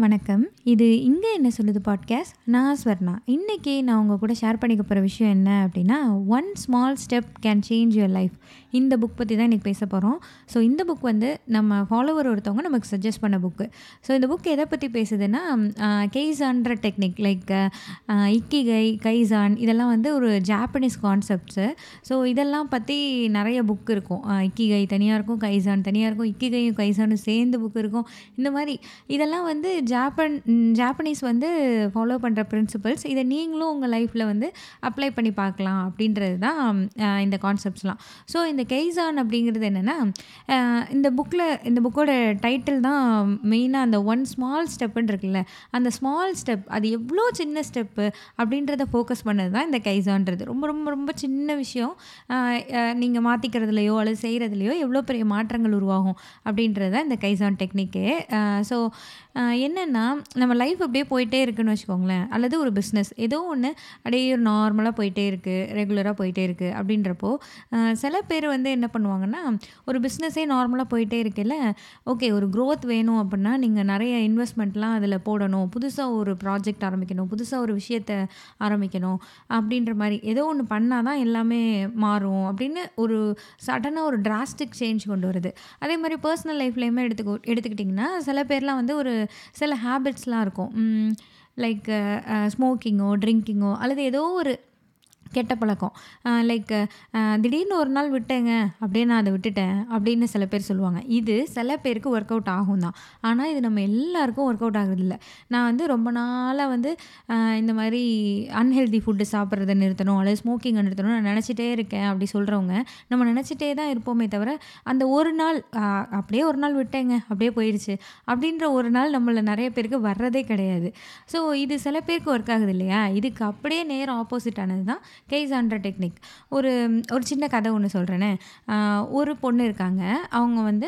வணக்கம் இது இங்கே என்ன சொல்லுது பாட்காஸ்ட் நான் ஸ்வர்ணா இன்றைக்கி நான் உங்கள் கூட ஷேர் பண்ணிக்க போகிற விஷயம் என்ன அப்படின்னா one small step can change your life இந்த புக் பற்றி தான் இன்றைக்கி பேச போகிறோம் ஸோ இந்த புக் வந்து நம்ம ஃபாலோவர் ஒருத்தவங்க நமக்கு சஜஸ்ட் பண்ண புக்கு ஸோ இந்த புக் எதை பற்றி பேசுதுன்னா கெய்சான்ற டெக்னிக் லைக் இக்கிகை கைசான் இதெல்லாம் வந்து ஒரு ஜாப்பனீஸ் கான்செப்ட்ஸு ஸோ இதெல்லாம் பற்றி நிறைய புக் இருக்கும் இக்கிகை தனியாக இருக்கும் கைசான் தனியாக இருக்கும் இக்கிகையும் கைசானும் சேர்ந்து புக் இருக்கும் இந்த மாதிரி இதெல்லாம் வந்து ஜாப்பன் ஜாப்பனீஸ் வந்து ஃபாலோ பண்ணுற பிரின்சிபல்ஸ் இதை நீங்களும் உங்கள் லைஃப்பில் வந்து அப்ளை பண்ணி பார்க்கலாம் அப்படின்றது தான் அஹ், இந்த கான்செப்ட்ஸ்லாம் ஸோ இந்த கெய்சான் அப்படிங்கிறது என்னென்னா இந்த புக்கில் இந்த புக்கோட டைட்டில் தான் மெயினாக அந்த ஒன் ஸ்மால் ஸ்டெப்புன்னு இருக்குல்ல அந்த ஸ்மால் ஸ்டெப் அது எவ்வளோ சின்ன ஸ்டெப்பு அப்படின்றத ஃபோக்கஸ் பண்ணது தான் இந்த கைசான்றது ரொம்ப ரொம்ப ரொம்ப சின்ன விஷயம் நீங்கள் மாற்றிக்கிறதுலையோ அல்லது செய்கிறதுலையோ எவ்வளோ பெரிய மாற்றங்கள் உருவாகும் அப்படின்றது தான் இந்த கைசான் டெக்னிக்கே ஸோ என்னென்னா நம்ம லைஃப் அப்படியே போயிட்டே இருக்குன்னு வச்சுக்கோங்களேன் அல்லது ஒரு பிஸ்னஸ் ஏதோ ஒன்று அப்படியே ஒரு நார்மலாக போயிட்டே இருக்குது ரெகுலராக போயிட்டே இருக்குது அப்படின்றப்போ அஹ், சில பேர் வந்து என்ன பண்ணுவாங்கன்னா ஒரு பிஸ்னஸே நார்மலாக போயிட்டே இருக்குல்ல ஓகே ஒரு growth வேணும் அப்படின்னா நீங்கள் நிறைய இன்வெஸ்ட்மெண்ட்லாம் அதில் போடணும் புதுசாக ஒரு ப்ராஜெக்ட் ஆரம்பிக்கணும் புதுசாக ஒரு விஷயத்தை ஆரம்பிக்கணும் அப்படின்ற மாதிரி ஏதோ ஒன்று பண்ணால் தான் எல்லாமே மாறும் அப்படின்னு ஒரு சடனாக ஒரு டிராஸ்டிக் சேஞ்ச் கொண்டு வருது அதே மாதிரி பர்சனல் லைஃப்லேயுமே எடுத்துக்கோ எடுத்துக்கிட்டிங்கன்னா சில பேர்லாம் வந்து ஒரு சில ஹேபிட்ஸ்லாம் இருக்கும் லைக் ஸ்மோக்கிங்கோ ட்ரிங்கிங்கோ அல்லது ஏதோ ஒரு கெட்ட பழக்கம் லைக் திடீர்னு ஒரு நாள் விட்டேங்க அப்படியே நான் அதை விட்டுட்டேன் அப்படின்னு சில பேர் சொல்லுவாங்க இது சில பேருக்கு ஒர்க் அவுட் ஆகும் தான் ஆனால் இது நம்ம எல்லாருக்கும் ஒர்க் அவுட் ஆகுறதில்ல நான் வந்து ரொம்ப நாளாக வந்து ஆஹ், இந்த மாதிரி அன்ஹெல்தி ஃபுட்டு சாப்பிட்றத நிறுத்தணும் அல்லது ஸ்மோக்கிங்கை நிறுத்தணும் நான் நினச்சிட்டே இருக்கேன் அப்படி சொல்கிறவங்க நம்ம நினச்சிட்டே தான் இருப்போமே தவிர அந்த ஒரு நாள் ஆஹ், அப்படியே ஒரு நாள் விட்டேங்க அப்படியே போயிடுச்சு அப்படின்ற ஒரு நாள் நம்மள நிறைய பேருக்கு வர்றதே கிடையாது ஸோ இது சில பேருக்கு ஒர்க் ஆகுது இல்லையா இதுக்கு அப்படியே நேர் ஆப்போசிட் ஆனது தான் கேஸான்ற டெக்னிக் ஒரு ஒரு சின்ன கதை ஒன்று சொல்கிறேனே ஆஹ் ஒரு பொண்ணு இருக்காங்க அவங்க வந்து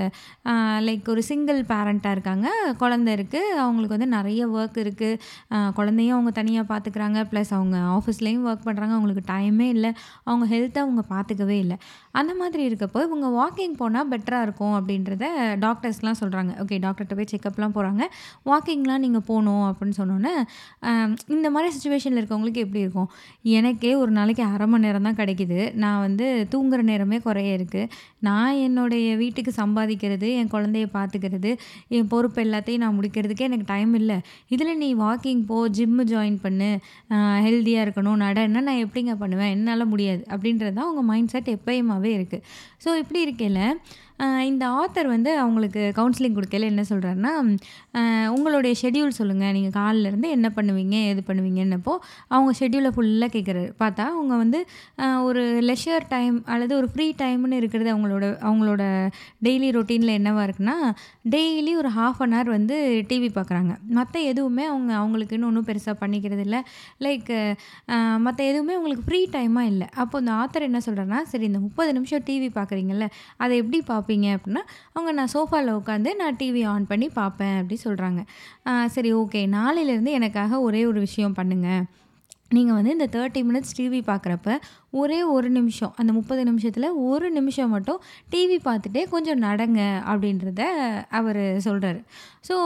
லைக் ஒரு சிங்கிள் பேரண்ட்டாக இருக்காங்க குழந்த இருக்குது அவங்களுக்கு வந்து நிறைய ஒர்க் இருக்குது குழந்தையும் அவங்க தனியாக பார்த்துக்கிறாங்க ப்ளஸ் அவங்க ஆஃபீஸ்லேயும் ஒர்க் பண்ணுறாங்க அவங்களுக்கு டைமே இல்லை அவங்க ஹெல்த்தை அவங்க பார்த்துக்கவே இல்லை அந்த மாதிரி இருக்கப்போ இவங்க வாக்கிங் போனால் பெட்டராக இருக்கும் அப்படின்றத டாக்டர்ஸ்லாம் சொல்கிறாங்க ஓகே டாக்டர்கிட்ட போய் செக்கப்லாம் போகிறாங்க வாக்கிங்லாம் நீங்கள் போகணும் அப்படின்னு சொன்னோன்னே ஆம், இந்த மாதிரி சுச்சுவேஷனில் இருக்கவங்களுக்கு எப்படி இருக்கும் எனக்கே ஒரு நாளைக்கு அரை மணி நேரம் தான் கிடைக்குது நான் வந்து தூங்குற நேரமே குறைய இருக்குது நான் என்னுடைய வீட்டுக்கு சம்பாதிக்கிறது என் குழந்தைய பார்த்துக்கிறது என் பொறுப்பு எல்லாத்தையும் நான் முடிக்கிறதுக்கே எனக்கு டைம் இல்லை இதில் நீ வாக்கிங் போ ஜிம்மு ஜாயின் பண்ணு ஹெல்த்தியாக இருக்கணும் நடன்னா நான் எப்படிங்க பண்ணுவேன் என்னால் முடியாது அப்படின்றது தான் அவங்க மைண்ட் செட் எப்பயுமாவே இருக்குது ஸோ இப்படி இருக்கையில் ஆஹ் இந்த ஆத்தர் வந்து அவங்களுக்கு கவுன்சிலிங் கொடுக்கையில என்ன சொல்கிறாருன்னா உங்களுடைய ஷெட்யூல் சொல்லுங்கள் நீங்கள் காலிலேருந்து என்ன பண்ணுவீங்க எது பண்ணுவீங்கன்னப்போ அவங்க ஷெட்யூலை ஃபுல்லாக கேட்குறாரு பார்த்தா அவங்க வந்து ஆஹ் ஒரு லெஷர் டைம் அல்லது ஒரு ஃப்ரீ டைம்னு இருக்கிறது அவங்களோட அவங்களோட டெய்லி ரொட்டீனில் என்னவா இருக்குன்னா டெய்லி ஒரு ஹாஃப் அன் ஹவர் வந்து டிவி பார்க்குறாங்க மற்ற எதுவுமே அவங்க அவங்களுக்குன்னு ஒன்றும் பெருசாக பண்ணிக்கிறது இல்லை லைக் மற்ற எதுவுமே அவங்களுக்கு ஃப்ரீ டைமாக இல்லை அப்போ இந்த ஆத்தர் என்ன சொல்கிறேன்னா சரி இந்த முப்பது நிமிஷம் டிவி பார்க்குறீங்கல்ல அதை எப்படி பார்ப்பீங்க அப்படின்னா அவங்க நான் சோஃபாவில் உட்காந்து நான் டிவி ஆன் பண்ணி பார்ப்பேன் அப்படி சொல்கிறாங்க சரி ஓகே நாளையிலேருந்து எனக்காக ஒரே ஒரு விஷயம் பண்ணுங்கள் நீங்கள் வந்து இந்த தேர்ட்டி மினிட்ஸ் டிவி பார்க்குறப்ப ஒரே ஒரு நிமிஷம் அந்த முப்பது நிமிஷத்தில் ஒரு நிமிஷம் மட்டும் டிவி பார்த்துட்டே கொஞ்சம் நடங்க அப்படின்றத அவர் சொல்கிறாரு ஸோ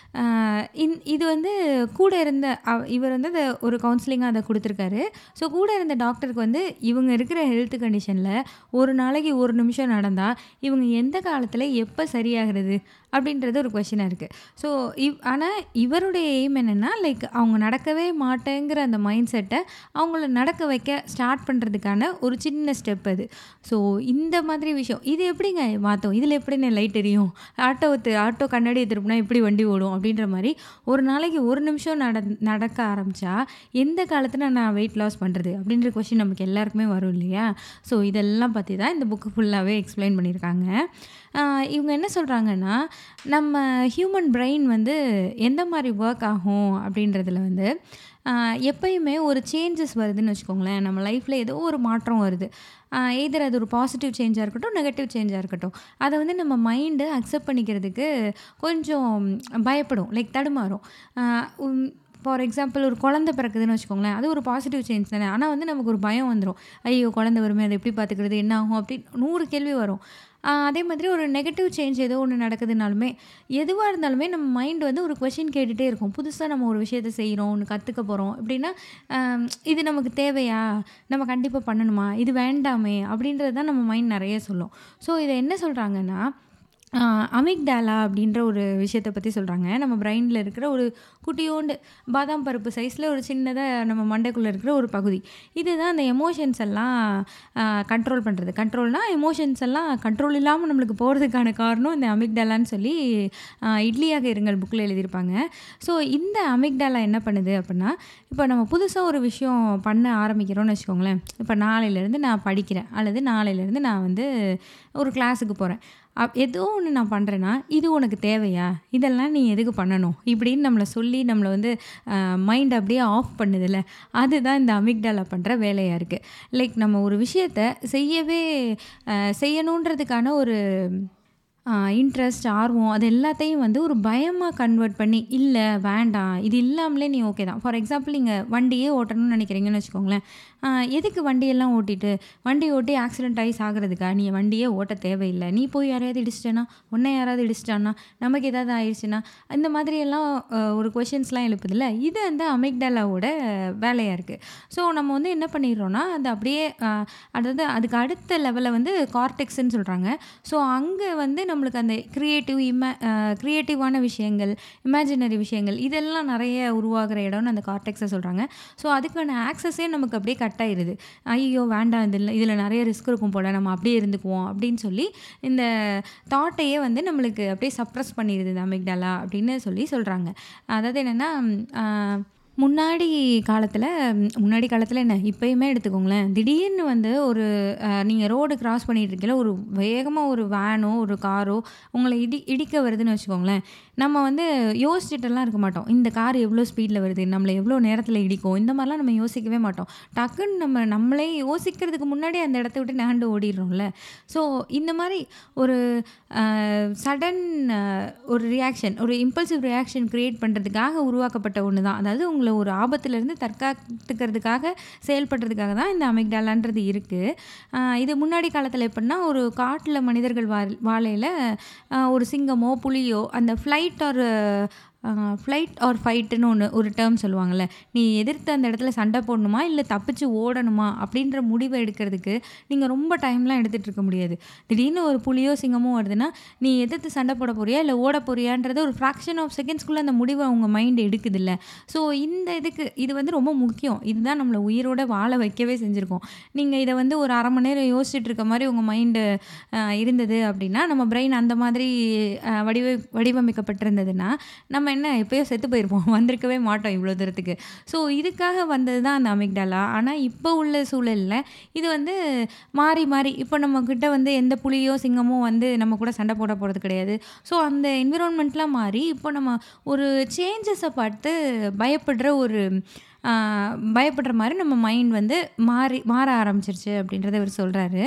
இந் இது வந்து கூட இருந்த அவ- இவர் வந்து அதை ஒரு கவுன்சிலிங்காக அதை கொடுத்துருக்காரு ஸோ கூட இருந்த டாக்டருக்கு வந்து இவங்க இருக்கிற ஹெல்த் கண்டிஷனில் ஒரு நாளைக்கு ஒரு நிமிஷம் நடந்தால் இவங்க எந்த காலத்தில் எப்போ சரியாகிறது அப்படின்றது ஒரு கொஷினாக இருக்குது ஸோ இவ் ஆனால் இவருடைய எய்ம் என்னென்னா லைக் அவங்க நடக்கவே மாட்டேங்கிற அந்த மைண்ட் செட்டை அவங்கள நடக்க வைக்க ஸ்டார்ட் பண்ணுறதுக்கான ஒரு சின்ன ஸ்டெப் அது ஸோ இந்த மாதிரி விஷயம் இது எப்படிங்க மாற்றும் இதில் எப்படிங்க லைட் எரியும் ஆட்டோ ஆட்டோ கண்ணாடி திருப்பினா எப்படி வண்டி ஓடும் அப்படின்ற மாதிரி ஒரு நாளைக்கு ஒரு நிமிஷம் நட நடக்க ஆரம்பித்தா எந்த காலத்தில் நான் வெயிட் லாஸ் பண்ணுறது அப்படின்ற கொஷின் நமக்கு எல்லாருக்குமே வரும் இல்லையா ஸோ இதெல்லாம் பற்றி தான் இந்த புக்கு ஃபுல்லாகவே எக்ஸ்பிளைன் பண்ணியிருக்காங்க ஆஹ் இவங்க என்ன சொல்கிறாங்கன்னா நம்ம ஹியூமன் பிரெயின் வந்து எந்த மாதிரி ஒர்க் ஆகும் அப்படின்றதுல வந்து ஆஹ் எப்பயுமே ஒரு சேஞ்சஸ் வருதுன்னு வச்சுக்கோங்களேன் நம்ம லைஃப்பில் ஏதோ ஒரு மாற்றம் வருது எய்தர் அது ஒரு பாசிட்டிவ் சேஞ்சாக இருக்கட்டும் நெகட்டிவ் சேஞ்சாக இருக்கட்டும் அதை வந்து நம்ம மைண்டு அக்செப்ட் பண்ணிக்கிறதுக்கு கொஞ்சம் பயப்படும் லைக் தடுமாறும் ஃபார் எக்ஸாம்பிள் ஒரு குழந்தை பிறக்குதுன்னு வச்சுக்கோங்களேன் அது ஒரு பாசிட்டிவ் சேஞ்ச் தானே ஆனால் வந்து நமக்கு ஒரு பயம் வந்துடும் ஐயோ குழந்தை வருமே அதை எப்படி பார்த்துக்கிறது என்ன ஆகும் அப்படி நூறு கேள்வி வரும் ஆஹ் அதே மாதிரி ஒரு நெகட்டிவ் சேஞ்ச் ஏதோ ஒன்று நடக்குதுனாலுமே எதுவாக இருந்தாலுமே நம்ம மைண்ட் வந்து ஒரு கொஷின் கேட்டுகிட்டே இருக்கும் புதுசாக நம்ம ஒரு விஷயத்தை செய்கிறோம் ஒன்று கற்றுக்க போகிறோம் அப்படின்னா ஆம், இது நமக்கு தேவையா நம்ம கண்டிப்பாக பண்ணணுமா இது வேண்டாமே அப்படின்றது தான் நம்ம மைண்ட் நிறைய சொல்லும் ஸோ இதை என்ன சொல்கிறாங்கன்னா அமிக்டாலா அப்படின்ற ஒரு விஷயத்தை பற்றி சொல்கிறாங்க நம்ம பிரெயினில் இருக்கிற ஒரு குட்டியோண்டு பாதாம் பருப்பு சைஸில் ஒரு சின்னதாக நம்ம மண்டைக்குள்ளே இருக்கிற ஒரு பகுதி இதுதான் அந்த எமோஷன்ஸ் எல்லாம் கண்ட்ரோல் பண்ணுறது கண்ட்ரோல்னால் எமோஷன்ஸ் எல்லாம் கண்ட்ரோல் இல்லாமல் நம்மளுக்கு போகிறதுக்கான காரணம் இந்த அமிக்டாலான்னு சொல்லி ஆஹ் இட்லியாக இருங்கள் புக்கில் எழுதியிருப்பாங்க ஸோ இந்த அமிக்டாலா என்ன பண்ணுது அப்படின்னா இப்போ நம்ம புதுசாக ஒரு விஷயம் பண்ண ஆரம்பிக்கிறோம்னு வச்சுக்கோங்களேன் இப்போ நாளையிலேருந்து நான் படிக்கிறேன் அல்லது நாளையிலேருந்து நான் வந்து ஒரு கிளாஸுக்கு போகிறேன் அப் ஏதோ ஒன்று நான் பண்ணுறேன்னா இது உனக்கு தேவையா இதெல்லாம் நீ எதுக்கு பண்ணணும் இப்படின்னு நம்மளை சொல்லி நம்மளை வந்து மைண்ட் அப்படியே ஆஃப் பண்ணுதில்ல அதுதான் இந்த அமிக்டாலா பண்ணுற வேலையாக இருக்குது லைக் நம்ம ஒரு விஷயத்த செய்யவே அஹ், செய்யணுன்றதுக்கான ஒரு இன்ட்ரெஸ்ட் ஆர்வம் அது எல்லாத்தையும் வந்து ஒரு பயமாக கன்வெர்ட் பண்ணி இல்லை வேண்டாம் இது இல்லாமலே நீ ஓகே தான் ஃபார் எக்ஸாம்பிள் நீங்கள் வண்டியே ஓட்டணும்னு நினைக்கிறீங்கன்னு வச்சுக்கோங்களேன் ஆஹ் எதுக்கு வண்டியெல்லாம் ஓட்டிட்டு வண்டி ஓட்டி ஆக்சிடென்ட் ஆகி சாகிறதுக்கா நீ வண்டியே ஓட்ட தேவையில்லை நீ போய் யாரையாவது இடிச்சிட்டேன்னா உன்னை யாராவது இடிச்சிட்டான்னா நமக்கு ஏதாவது ஆயிடுச்சுன்னா இந்த மாதிரியெல்லாம் ஆஹ் ஒரு கொஷின்ஸ்லாம் எழுப்புதில்ல இது அந்த அமிக்டலாவோட வேலையாக இருக்குது ஸோ நம்ம வந்து என்ன பண்ணிடுறோன்னா அது அப்படியே ஆஹ் அதாவது அதுக்கு அடுத்த லெவலில் வந்து கார்டெக்ஸ்ன்னு சொல்கிறாங்க ஸோ அங்கே வந்து நம்மளுக்கு அந்த க்ரியேட்டிவ் இம க்ரியேட்டிவான விஷயங்கள் இமேஜினரி விஷயங்கள் இதெல்லாம் நிறைய உருவாகிற இடம்னு அந்த கார்டெக்ஸை சொல்கிறாங்க ஸோ அதுக்கான ஆக்சஸே நமக்கு அப்படியே கட் ஆயிருது ஐயோ வேண்டாம் இதில் இதில் நிறைய ரிஸ்க் இருக்கும் போல் நம்ம அப்படியே இருந்துக்குவோம் அப்படின்னு சொல்லி இந்த தாட்டையே வந்து நம்மளுக்கு அப்படியே சப்ரஸ் பண்ணிடுது இந்த அமிக்டாலா அப்படின்னு சொல்லி சொல்கிறாங்க அதாவது என்னென்னா முன்னாடி காலத்தில் முன்னாடி காலத்தில் என்ன இப்போயுமே எடுத்துக்கோங்களேன் திடீர்னு வந்து ஒரு நீங்கள் ரோடு கிராஸ் பண்ணிட்டு இருக்கீங்களா ஒரு வேகமாக ஒரு வேனோ ஒரு காரோ உங்களை இடி இடிக்க வருதுன்னு வச்சுக்கோங்களேன் நம்ம வந்து யோசிச்சுட்டெல்லாம் இருக்க மாட்டோம் இந்த கார் எவ்வளோ ஸ்பீடில் வருது நம்மளை எவ்வளோ நேரத்தில் இடிக்கும் இந்த மாதிரிலாம் நம்ம யோசிக்கவே மாட்டோம் டக்குன்னு நம்ம நம்மளே யோசிக்கிறதுக்கு முன்னாடி அந்த இடத்த விட்டு நகண்டு ஓடிடுறோம்ல ஸோ இந்த மாதிரி ஒரு சடன் ஒரு ரியாக்ஷன் ஒரு இம்பல்சிவ் ரியாக்ஷன் க்ரியேட் பண்ணுறதுக்காக உருவாக்கப்பட்ட ஒன்று தான் அதாவது உங்களை ஒரு ஆபத்துலேருந்து தற்காத்துக்கிறதுக்காக செயல்படுறதுக்காக தான் இந்த அமிக்டாலான்றது இருக்குது இது முன்னாடி காலத்தில் எப்படின்னா ஒரு காட்டில் மனிதர்கள் வா வாழையில் ஒரு சிங்கமோ புலியோ அந்த ஃப்ளைட் ஒரு ஃப்ளைட் ஆர் ஃபைட்டுன்னு ஒன்று ஒரு டேர்ம் சொல்லுவாங்கள்ல நீ எதிர்த்து அந்த இடத்துல சண்டை போடணுமா இல்லை தப்பிச்சு ஓடணுமா அப்படின்ற முடிவை எடுக்கிறதுக்கு நீங்கள் ரொம்ப டைம்லாம் எடுத்துகிட்டு இருக்க முடியாது திடீர்னு ஒரு புலியோ சிங்கமோ வருதுன்னா நீ எதிர்த்து சண்டை போட போறியா இல்லை ஓட போறியான்றது ஒரு ஃப்ராக்ஷன் ஆஃப் செகண்ட்ஸ்குள்ளே அந்த முடிவை உங்கள் மைண்ட் எடுக்குதில்ல ஸோ இந்த இதுக்கு இது வந்து ரொம்ப முக்கியம் இதுதான் நம்மளை உயிரோட வாழ வைக்கவே செஞ்சுருக்கோம் நீங்கள் இதை வந்து ஒரு அரை மணி நேரம் யோசிச்சுட்டு இருக்க மாதிரி உங்கள் மைண்டு இருந்தது அப்படின்னா நம்ம பிரெயின் அந்த மாதிரி அஹ், வடிவ வடிவமைக்கப்பட்டிருந்ததுன்னா நம்ம என்ன எப்பயோ செத்து போயிருப்போம் வந்திருக்கவே மாட்டோம் இவ்வளோ தூரத்துக்கு ஸோ இதுக்காக வந்தது தான் அந்த அமிக்டாலா ஆனால் இப்போ உள்ள சூழலில் இது வந்து மாறி மாறி இப்போ நம்மக்கிட்ட வந்து எந்த புலியோ சிங்கமோ வந்து நம்ம கூட சண்டை போட போகிறது கிடையாது ஸோ அந்த என்விரான்மெண்ட்லாம் மாறி இப்போ நம்ம ஒரு சேஞ்சஸை பார்த்து பயப்படுற ஒரு ஆஹ், பயப்படுற மாதிரி நம்ம மைண்ட் வந்து மாறி மாற ஆரம்பிச்சிருச்சு அப்படின்றத இவர் சொல்கிறாரு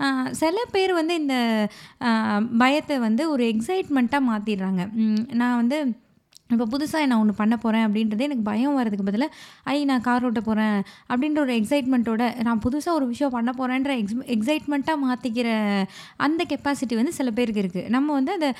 சில பேர் வந்து இந்த ஆஹ், பயத்தை வந்து ஒரு எக்ஸைட்மெண்ட்டாக மாற்றிடுறாங்க நான் வந்து இப்போ புதுசாக நான் ஒன்று பண்ண போகிறேன் அப்படின்றது எனக்கு பயம் வர்றதுக்கு பதிலாக ஐ நான் கார் ஓட்ட போகிறேன் அப்படின்ற ஒரு எக்ஸைட்மெண்ட்டோட நான் புதுசாக ஒரு விஷயம் பண்ண போகிறேன்ற எக்ஸ் எக்ஸைட்மெண்ட்டாக மாற்றிக்கிற அந்த கெப்பாசிட்டி வந்து சில பேருக்கு இருக்குது நம்ம வந்து அதை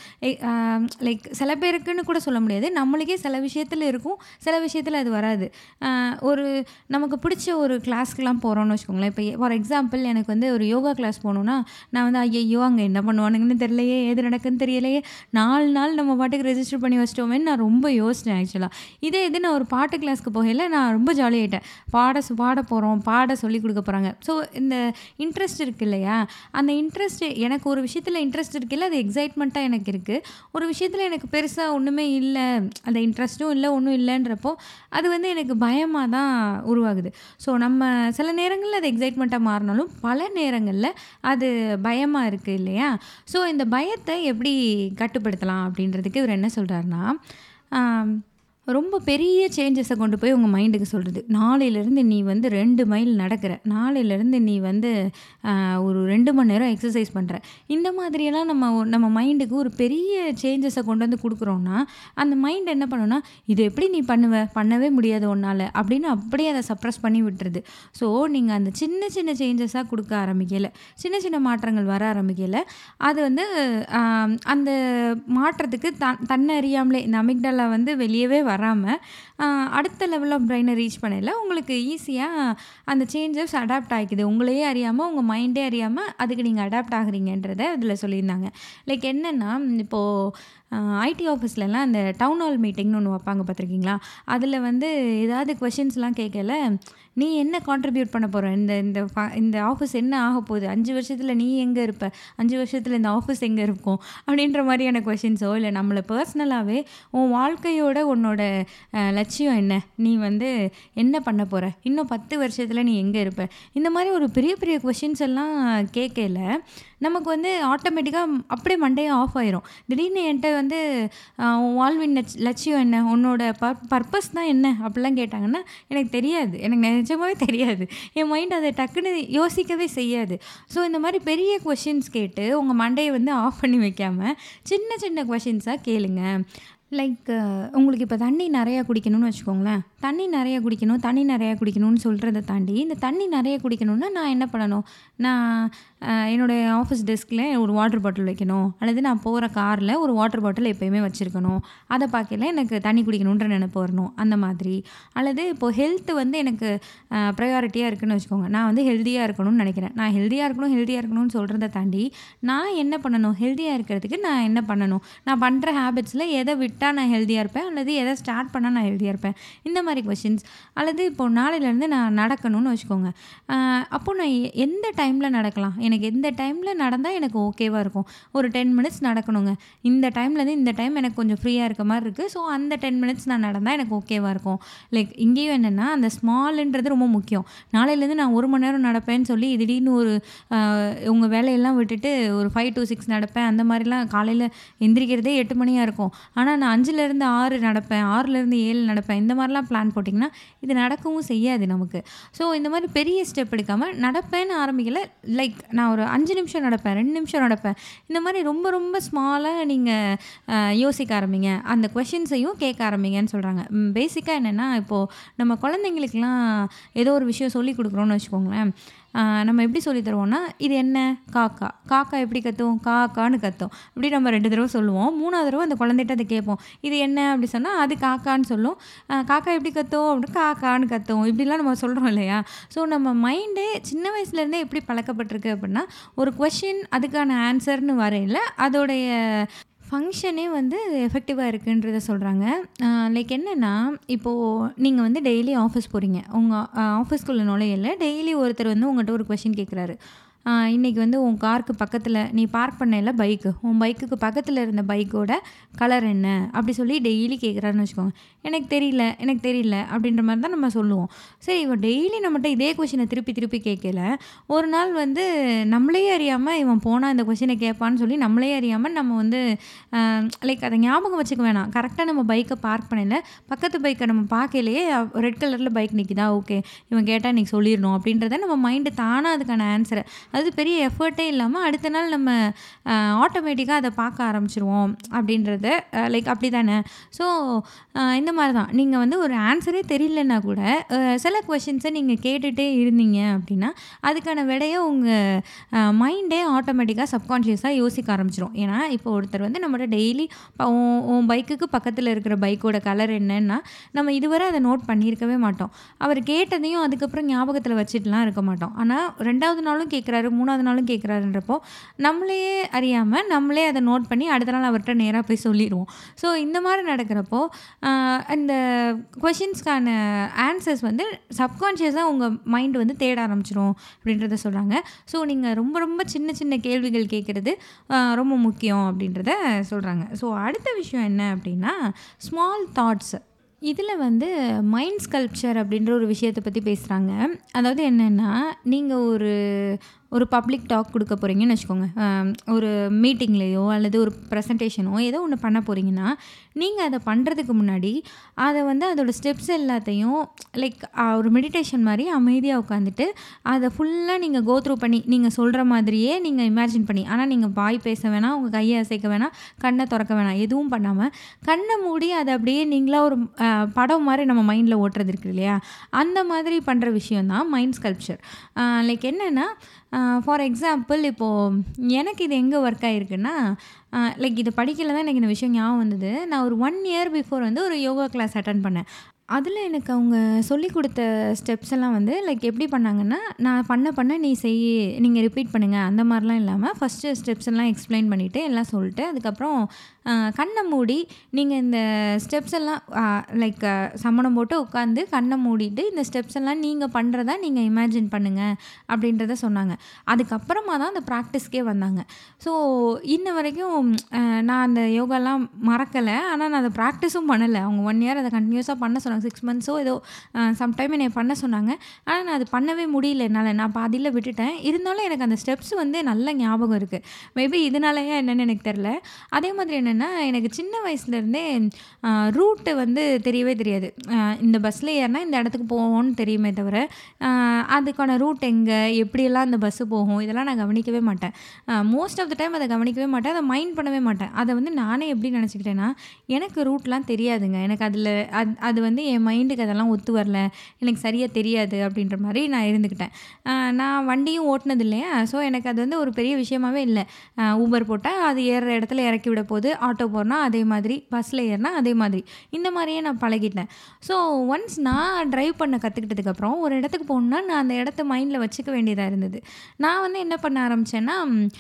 லைக் சில பேருக்குன்னு கூட சொல்ல முடியாது நம்மளுக்கே சில விஷயத்தில் இருக்கும் சில விஷயத்தில் அது வராது ஆஹ் ஒரு நமக்கு பிடிச்ச ஒரு கிளாஸ்க்குலாம் போகிறோம்னு வச்சுக்கோங்களேன் இப்போ ஃபார் எக்ஸாம்பிள் எனக்கு வந்து ஒரு யோகா கிளாஸ் போகணுன்னா நான் வந்து ஐயோ அங்கே என்ன பண்ணுவானுங்கன்னு தெரியலையே ஏது நடக்குன்னு தெரியலையே நாலு நாள் நம்ம பாட்டுக்கு ரெஜிஸ்டர் பண்ணி வச்சிட்டோமேன்னு நான் ரொம்ப யோசித்தேன் ஆக்சுவலாக இதே இது நான் ஒரு பாட்டு கிளாஸ்க்கு போகையில் நான் ரொம்ப ஜாலியாயிட்டேன் பாட சு- பாட போகிறோம் பாட சொல்லி கொடுக்க போகிறாங்க ஸோ இந்த இன்ட்ரெஸ்ட் இருக்கு இல்லையா அந்த இன்ட்ரெஸ்ட் எனக்கு ஒரு விஷயத்தில் இன்ட்ரெஸ்ட் இருக்குல்ல அது எக்ஸைட்மெண்ட்டாக எனக்கு இருக்குது ஒரு விஷயத்தில் எனக்கு பெருசாக ஒன்றுமே இல்லை அந்த இன்ட்ரெஸ்ட்டும் இல்லை ஒன்றும் இல்லைன்றப்போ அது வந்து எனக்கு பயமாக தான் உருவாகுது ஸோ நம்ம சில நேரங்களில் அது எக்ஸைட்மெண்ட்டாக மாறினாலும் பல நேரங்களில் அது பயமாக இருக்குது இல்லையா ஸோ இந்த பயத்தை எப்படி கட்டுப்படுத்தலாம் அப்படின்றதுக்கு இவர் என்ன சொல்கிறாருன்னா ரொம்ப பெரிய சேஞ்சஸை கொண்டு போய் உங்கள் மைண்டுக்கு சொல்கிறது நாளையிலேருந்து நீ வந்து ரெண்டு மைல் நடக்கிற நாளையிலேருந்து நீ வந்து ஆஹ், ஒரு ரெண்டு மணி நேரம் எக்ஸசைஸ் பண்ணுற இந்த மாதிரியெல்லாம் நம்ம ஒரு- நம்ம மைண்டுக்கு ஒரு பெரிய சேஞ்சஸை கொண்டு வந்து கொடுக்குறோன்னா அந்த மைண்ட் என்ன பண்ணுன்னா இது எப்படி நீ பண்ணுவ பண்ணவே முடியாது உன்னால் அப்படின்னு அப்படியே அதை சப்ரஸ் பண்ணி விட்டுருது ஸோ நீங்கள் அந்த சின்ன சின்ன சேஞ்சஸாக கொடுக்க ஆரம்பிக்கல சின்ன சின்ன மாற்றங்கள் வர ஆரம்பிக்கல அது வந்து ஆம், அந்த மாற்றத்துக்கு தன் தன்னை அறியாமலே இந்த அமிக்டலா வந்து வெளியவே வராமல் அடுத்த லெவல் ஆஃப் பிரெயினை ரீச் பண்ணல உங்களுக்கு ஈஸியாக அந்த சேஞ்சஸ் அடாப்ட் ஆகிக்குது உங்களையே அறியாமல் உங்கள் மைண்டே அறியாமல் அதுக்கு நீங்கள் அடாப்ட் ஆகுறீங்கன்றத இதில் சொல்லியிருந்தாங்க லைக் என்னென்னா இப்போது ஐடி ஆஃபீஸ்லலாம் அந்த டவுன் ஹால் மீட்டிங்னு ஒன்று வைப்பாங்க பார்த்துருக்கீங்களா அதில் வந்து ஏதாவது கொஷின்ஸ்லாம் கேட்கல நீ என்ன கான்ட்ரிபியூட் பண்ண போகிற இந்த இந்த ஃப- இந்த ஆஃபீஸ் என்ன ஆக போகுது அஞ்சு வருஷத்தில் நீ எங்கே இருப்ப அஞ்சு வருஷத்தில் இந்த ஆஃபீஸ் எங்கே இருக்கும் அப்படின்ற மாதிரியான கொஷின்ஸோ இல்லை நம்மளை பர்சனலாகவே உன் வாழ்க்கையோட உன்னோட அஹ், லட்சியம் என்ன நீ வந்து என்ன பண்ண போகிற இன்னும் பத்து வருஷத்தில் நீ எங்கே இருப்ப இந்த மாதிரி ஒரு பெரிய பெரிய கொஷின்ஸ் எல்லாம் கேட்கல நமக்கு வந்து ஆட்டோமேட்டிக்காக அப்படியே மண்டையே ஆஃப் ஆயிரும் திடீர்னு என்கிட்ட வந்து ஆஹ், உன் வாழ்வின் லட்ச- லட்சியம் என்ன உன்னோட பர் பர்பஸ் தான் என்ன அப்படிலாம் கேட்டாங்கன்னா எனக்கு தெரியாது எனக்கு நிஜமாவே தெரியாது என் மைண்ட் அதை டக்குன்னு யோசிக்கவே செய்யாது ஸோ இந்த மாதிரி பெரிய கொஷின்ஸ் கேட்டு உங்கள் மண்டையை வந்து ஆஃப் பண்ணி வைக்காம சின்ன சின்ன கொஷின்ஸாக கேளுங்க லைக் உங்களுக்கு இப்போ தண்ணி நிறையா குடிக்கணும்னு வச்சுக்கோங்களேன் தண்ணி நிறைய குடிக்கணும் தண்ணி நிறையா குடிக்கணும்னு சொல்கிறத தாண்டி இந்த தண்ணி நிறைய குடிக்கணும்னா நான் என்ன பண்ணணும் நான் அஹ், என்னுடைய ஆஃபீஸ் டெஸ்கில் ஒரு வாட்டர் பாட்டில் வைக்கணும் அல்லது நான் போகிற காரில் ஒரு வாட்டர் பாட்டில் எப்போயுமே வச்சுருக்கணும் அதை பார்க்கல எனக்கு தண்ணி குடிக்கணுன்ற நினைப்பு வரணும் அந்த மாதிரி அல்லது இப்போது ஹெல்த் வந்து எனக்கு ப்ரையாரிட்டியாக இருக்குன்னு வச்சுக்கோங்க நான் வந்து ஹெல்த்தியாக இருக்கணும்னு நினைக்கிறேன் நான் ஹெல்த்தியாக இருக்கணும் ஹெல்த்தியாக இருக்கணும்னு சொல்கிறத தாண்டி நான் என்ன பண்ணணும் ஹெல்த்தியாக இருக்கிறதுக்கு நான் என்ன பண்ணணும் நான் பண்ணுற ஹேபிட்ஸில் எதை விட்டால் நான் ஹெல்த்தியாக இருப்பேன் அல்லது எதை ஸ்டார்ட் பண்ணால் நான் ஹெல்த்தியாக இருப்பேன் இந்த மாதிரி கொஷின்ஸ் அல்லது இப்போது நாளையிலேருந்து நான் நடக்கணும்னு வச்சுக்கோங்க ஆஹ் அப்போ நான் எ- எந்த டைமில் நடக்கலாம் எனக்கு எந்த டைமில் நடந்தால் எனக்கு ஓகேவாக இருக்கும் ஒரு டென் மினிட்ஸ் நடக்கணுங்க இந்த டைம்லேருந்து இந்த டைம் எனக்கு கொஞ்சம் ஃப்ரீயாக இருக்க மாதிரி இருக்குது ஸோ அந்த டென் மினிட்ஸ் நான் நடந்தால் எனக்கு ஓகேவாக இருக்கும் லைக் இங்கேயும் என்னென்னா அந்த ஸ்மால்ன்றது ரொம்ப முக்கியம் நாளையிலேருந்து நான் ஒரு மணி நேரம் நடப்பேன்னு சொல்லி திடீர்னு ஒரு உங்கள் வேலையெல்லாம் விட்டுட்டு ஒரு ஃபைவ் to சிக்ஸ் நடப்பேன் அந்த மாதிரிலாம் காலையில் எந்திரிக்கிறதே எட்டு மணியாக இருக்கும் ஆனால் நான் அஞ்சுலேருந்து ஆறு நடப்பேன் ஆறுலேருந்து ஏழு நடப்பேன் இந்த மாதிரிலாம் பிளான் போட்டிங்கன்னா இது நடக்கவும் செய்யாது நமக்கு ஸோ இந்த மாதிரி பெரிய ஸ்டெப் எடுக்காமல் நடப்பேன்னு ஆரம்பிக்கல லைக் நான் ஒரு அஞ்சு நிமிஷம் நடப்பேன் ரெண்டு நிமிஷம் நடப்பேன் இந்த மாதிரி ரொம்ப ரொம்ப ஸ்மாலாக நீங்கள் யோசிக்க ஆரம்பிங்க அந்த கொஷின்ஸையும் கேட்க ஆரம்பிங்கன்னு சொல்கிறாங்க பேசிக்காக என்னென்னா இப்போது நம்ம குழந்தைங்களுக்கெல்லாம் ஏதோ ஒரு விஷயம் சொல்லி கொடுக்குறோன்னு வச்சுக்கோங்களேன் ஆஹ் நம்ம எப்படி சொல்லி தருவோம்னா இது என்ன காக்கா காக்கா எப்படி கத்தும் காக்கான்னு கத்தும் இப்படி நம்ம ரெண்டு தடவை சொல்லுவோம் மூணாவது தடவை அந்த குழந்தைகிட்ட அதை கேட்போம் இது என்ன அப்படி சொன்னால் அது காக்கான்னு சொல்லும் ஆஹ் காக்கா எப்படி கத்தும் அப்படி காக்கான்னு கத்தும் இப்படிலாம் நம்ம சொல்கிறோம் இல்லையா ஸோ நம்ம மைண்டே சின்ன வயசுலேருந்தே எப்படி பழக்கப்பட்டிருக்கு அப்படின்னா ஒரு கொஷின் அதுக்கான ஆன்சர்னு வரையில் அதோடைய ஃபங்க்ஷனே வந்து எஃபெக்டிவாக இருக்குன்றத சொல்கிறாங்க லைக் என்னென்னா இப்போது நீங்கள் வந்து டெய்லி ஆஃபீஸ் போகிறீங்க உங்கள் ஆஃபீஸ்க்குள்ளே நுழையல டெய்லி ஒருத்தர் வந்து உங்கள்கிட்ட ஒரு கொஷின் கேட்குறாரு இன்றைக்கி வந்து உன் காருக்கு பக்கத்தில் நீ பார்க் பண்ணல பைக்கு உன் பைக்குக்கு பக்கத்தில் இருந்த பைக்கோட கலர் என்ன அப்படி சொல்லி டெய்லி கேட்குறாருன்னு வச்சுக்கோங்க எனக்கு தெரியல எனக்கு தெரியல அப்படின்ற மாதிரி தான் நம்ம சொல்லுவோம் சரி இவன் டெய்லி நம்மகிட்ட இதே கொஷினை திருப்பி திருப்பி கேட்கல ஒரு நாள் வந்து நம்மளே அறியாமல் இவன் போனால் இந்த கொஷினை கேட்பான்னு சொல்லி நம்மளே அறியாமல் நம்ம வந்து லைக் அதை ஞாபகம் வச்சுக்க வேணாம் கரெக்டாக நம்ம பைக்கை பார்க் பண்ணல பக்கத்து பைக்கை நம்ம பார்க்கலையே ரெட் கலரில் பைக் நிற்கிதா ஓகே இவன் கேட்டால் இன்றைக்கி சொல்லிடணும் அப்படின்றத நம்ம மைண்டு தானாக அதுக்கான ஆன்சரை அது பெரிய எஃபர்ட்டே இல்லாமல் அடுத்த நாள் நம்ம ஆட்டோமேட்டிக்காக அதை பார்க்க ஆரம்பிச்சிருவோம் அப்படின்றத லைக் அப்படி தானே ஸோ இந்த மாதிரி தான் நீங்கள் வந்து ஒரு ஆன்சரே தெரியலன்னா கூட அஹ், சில கொஷின்ஸை நீங்கள் கேட்டுகிட்டே இருந்தீங்க அப்படின்னா அதுக்கான விடையை உங்கள் மைண்டே ஆட்டோமேட்டிக்காக சப்கான்ஷியஸாக யோசிக்க ஆரம்பிச்சிரும் ஏன்னா இப்போ ஒருத்தர் வந்து நம்மகிட்ட டெய்லி உன் பைக்குக்கு பக்கத்தில் இருக்கிற பைக்கோட கலர் என்னன்னா நம்ம இதுவரை அதை நோட் பண்ணியிருக்கவே மாட்டோம் அவர் கேட்டதையும் அதுக்கப்புறம் ஞாபகத்தில் வச்சுட்டுலாம் இருக்க மாட்டோம் ஆனால் ரெண்டாவது நாளும் கேட்குறாரு மூணாவது நாளும் கேட்குறாருன்றப்போ நம்மளையே அறியாமல் நம்மளே அதை நோட் பண்ணி அடுத்த நாள் அவர்கிட்ட நேராக போய் சொல்லிடுவோம் ஸோ இந்த மாதிரி நடக்கிறப்போ ஆஹ், இந்த கொஷின்ஸ்க்கான ஆன்சர்ஸ் வந்து சப்கான்ஷியஸாக உங்கள் மைண்ட் வந்து தேட ஆரம்பிச்சிரும் அப்படின்றத சொல்கிறாங்க ஸோ நீங்கள் ரொம்ப ரொம்ப சின்ன சின்ன கேள்விகள் கேட்குறது ரொம்ப முக்கியம் அப்படின்றத சொல்கிறாங்க ஸோ அடுத்த விஷயம் என்ன அப்படின்னா ஸ்மால் தாட்ஸ் இதில் வந்து மைண்ட் ஸ்கல்ப்சர் அப்படின்ற ஒரு விஷயத்தை பற்றி பேசுகிறாங்க அதாவது என்னென்னா நீங்கள் ஒரு ஒரு பப்ளிக் டாக் கொடுக்க போகிறீங்கன்னு வச்சுக்கோங்க ஆம், ஒரு மீட்டிங்லேயோ அல்லது ஒரு ப்ரெசன்டேஷனோ ஏதோ ஒன்று பண்ண போகிறீங்கன்னா நீங்கள் அதை பண்ணுறதுக்கு முன்னாடி அதை வந்து அதோட ஸ்டெப்ஸ் எல்லாத்தையும் லைக் ஒரு மெடிடேஷன் மாதிரி அமைதியாக உட்காந்துட்டு அதை ஃபுல்லாக நீங்கள் கோ த்ரூ பண்ணி நீங்கள் சொல்கிற மாதிரியே நீங்கள் இமேஜின் பண்ணி ஆனால் நீங்கள் வாய் பேச வேணாம் உங்கள் கையை அசைக்க வேணாம் கண்ணை திறக்க வேணாம் எதுவும் பண்ணாமல் கண்ணை மூடி அதை அப்படியே நீங்களா ஒரு அஹ், படம் மாதிரி நம்ம மைண்டில் ஓட்டுறது இருக்கு இல்லையா அந்த மாதிரி பண்ணுற விஷயம் தான் மைண்ட் ஸ்கல்ப்சர் லைக் என்னென்னா ஃபார் எக்ஸாம்பிள் இப்போது எனக்கு இது எங்கே ஒர்க் ஆகிருக்குன்னா லைக் இது படிக்கல தான் எனக்கு இந்த விஷயம் ஞாபகம் வந்தது நான் ஒரு ஒன் இயர் பிஃபோர் வந்து ஒரு யோகா கிளாஸ் அட்டன் பண்ணேன் அதில் எனக்கு அவங்க சொல்லி கொடுத்த ஸ்டெப்ஸ் எல்லாம் வந்து லைக் எப்படி பண்ணாங்கன்னா நான் பண்ண பண்ண நீ செய் நீங்கள் ரிப்பீட் பண்ணுங்கள் அந்த மாதிரிலாம் இல்லாமல் ஃபஸ்ட்டு ஸ்டெப்ஸ் எல்லாம் எக்ஸ்பிளைன் பண்ணிவிட்டு எல்லாம் சொல்லிட்டு அதுக்கப்புறம் ஆஹ், கண்ணை மூடி நீங்கள் இந்த ஸ்டெப்ஸ் எல்லாம் லைக் சம்மணம் போட்டு உட்காந்து கண்ணை மூடிட்டு இந்த ஸ்டெப்ஸ் எல்லாம் நீங்கள் பண்ணுறதா நீங்கள் இமேஜின் பண்ணுங்கள் அப்படின்றத சொன்னாங்க அதுக்கப்புறமா தான் அந்த ப்ராக்டிஸ்க்கே வந்தாங்க ஸோ இன்ன வரைக்கும் ஆஹ், நான் அந்த யோகாலாம் மறக்கலை ஆனால் நான் அதை ப்ராக்டிஸும் பண்ணலை அவங்க ஒன் இயர் அதை கண்டினியூஸாக பண்ண சொன்னாங்க சிக்ஸ் மந்த்ஸோ ஏதோ சம்டைம் என்னை பண்ண சொன்னாங்க ஆனால் நான் அது பண்ணவே முடியல என்னால் நான் பாதியில் விட்டுட்டேன் இருந்தாலும் எனக்கு அந்த ஸ்டெப்ஸ் வந்து நல்ல ஞாபகம் இருக்குது மேபி இதனாலயா என்னன்னு எனக்கு தெரில அதே மாதிரி என்னென்னா எனக்கு சின்ன வயசுலேருந்தே ரூட்டு வந்து தெரியவே தெரியாது ஆஹ் இந்த பஸ்ஸில் ஏறினா இந்த இடத்துக்கு போவோம்னு தெரியுமே தவிர ஆஹ் அதுக்கான ரூட் எங்கே எப்படியெல்லாம் அந்த பஸ்ஸு போகும் இதெல்லாம் நான் கவனிக்கவே மாட்டேன் மோஸ்ட் ஆஃப் த டைம் அதை கவனிக்கவே மாட்டேன் அதை மைண்ட் பண்ணவே மாட்டேன் அதை வந்து நானே எப்படி நினச்சிக்கிட்டேன்னா எனக்கு ரூட்லாம் தெரியாதுங்க எனக்கு அதில் அது அது வந்து என் மைண்டுக்கு அதெல்லாம் ஒத்து வரல எனக்கு சரியாக தெரியாது அப்படின்ற மாதிரி நான் இருந்துக்கிட்டேன் ஆஹ் நான் வண்டியும் ஓட்டினது இல்லையா ஸோ எனக்கு அது வந்து ஒரு பெரிய விஷயமாவே இல்லை ஊபர் போட்டால் அது ஏறுற இடத்துல இறக்கி விட போகுது ஆட்டோ போனால் அதே மாதிரி பஸ்ஸில் ஏறினா அதே மாதிரி இந்த மாதிரியே நான் பழகிட்டேன் ஸோ ஒன்ஸ் நான் ட்ரைவ் பண்ண கற்றுக்கிட்டதுக்கப்புறம் ஒரு இடத்துக்கு போகணுன்னா நான் அந்த இடத்த மைண்டில் வச்சுக்க வேண்டியதாக இருந்தது நான் வந்து என்ன பண்ண ஆரம்பித்தேன்னா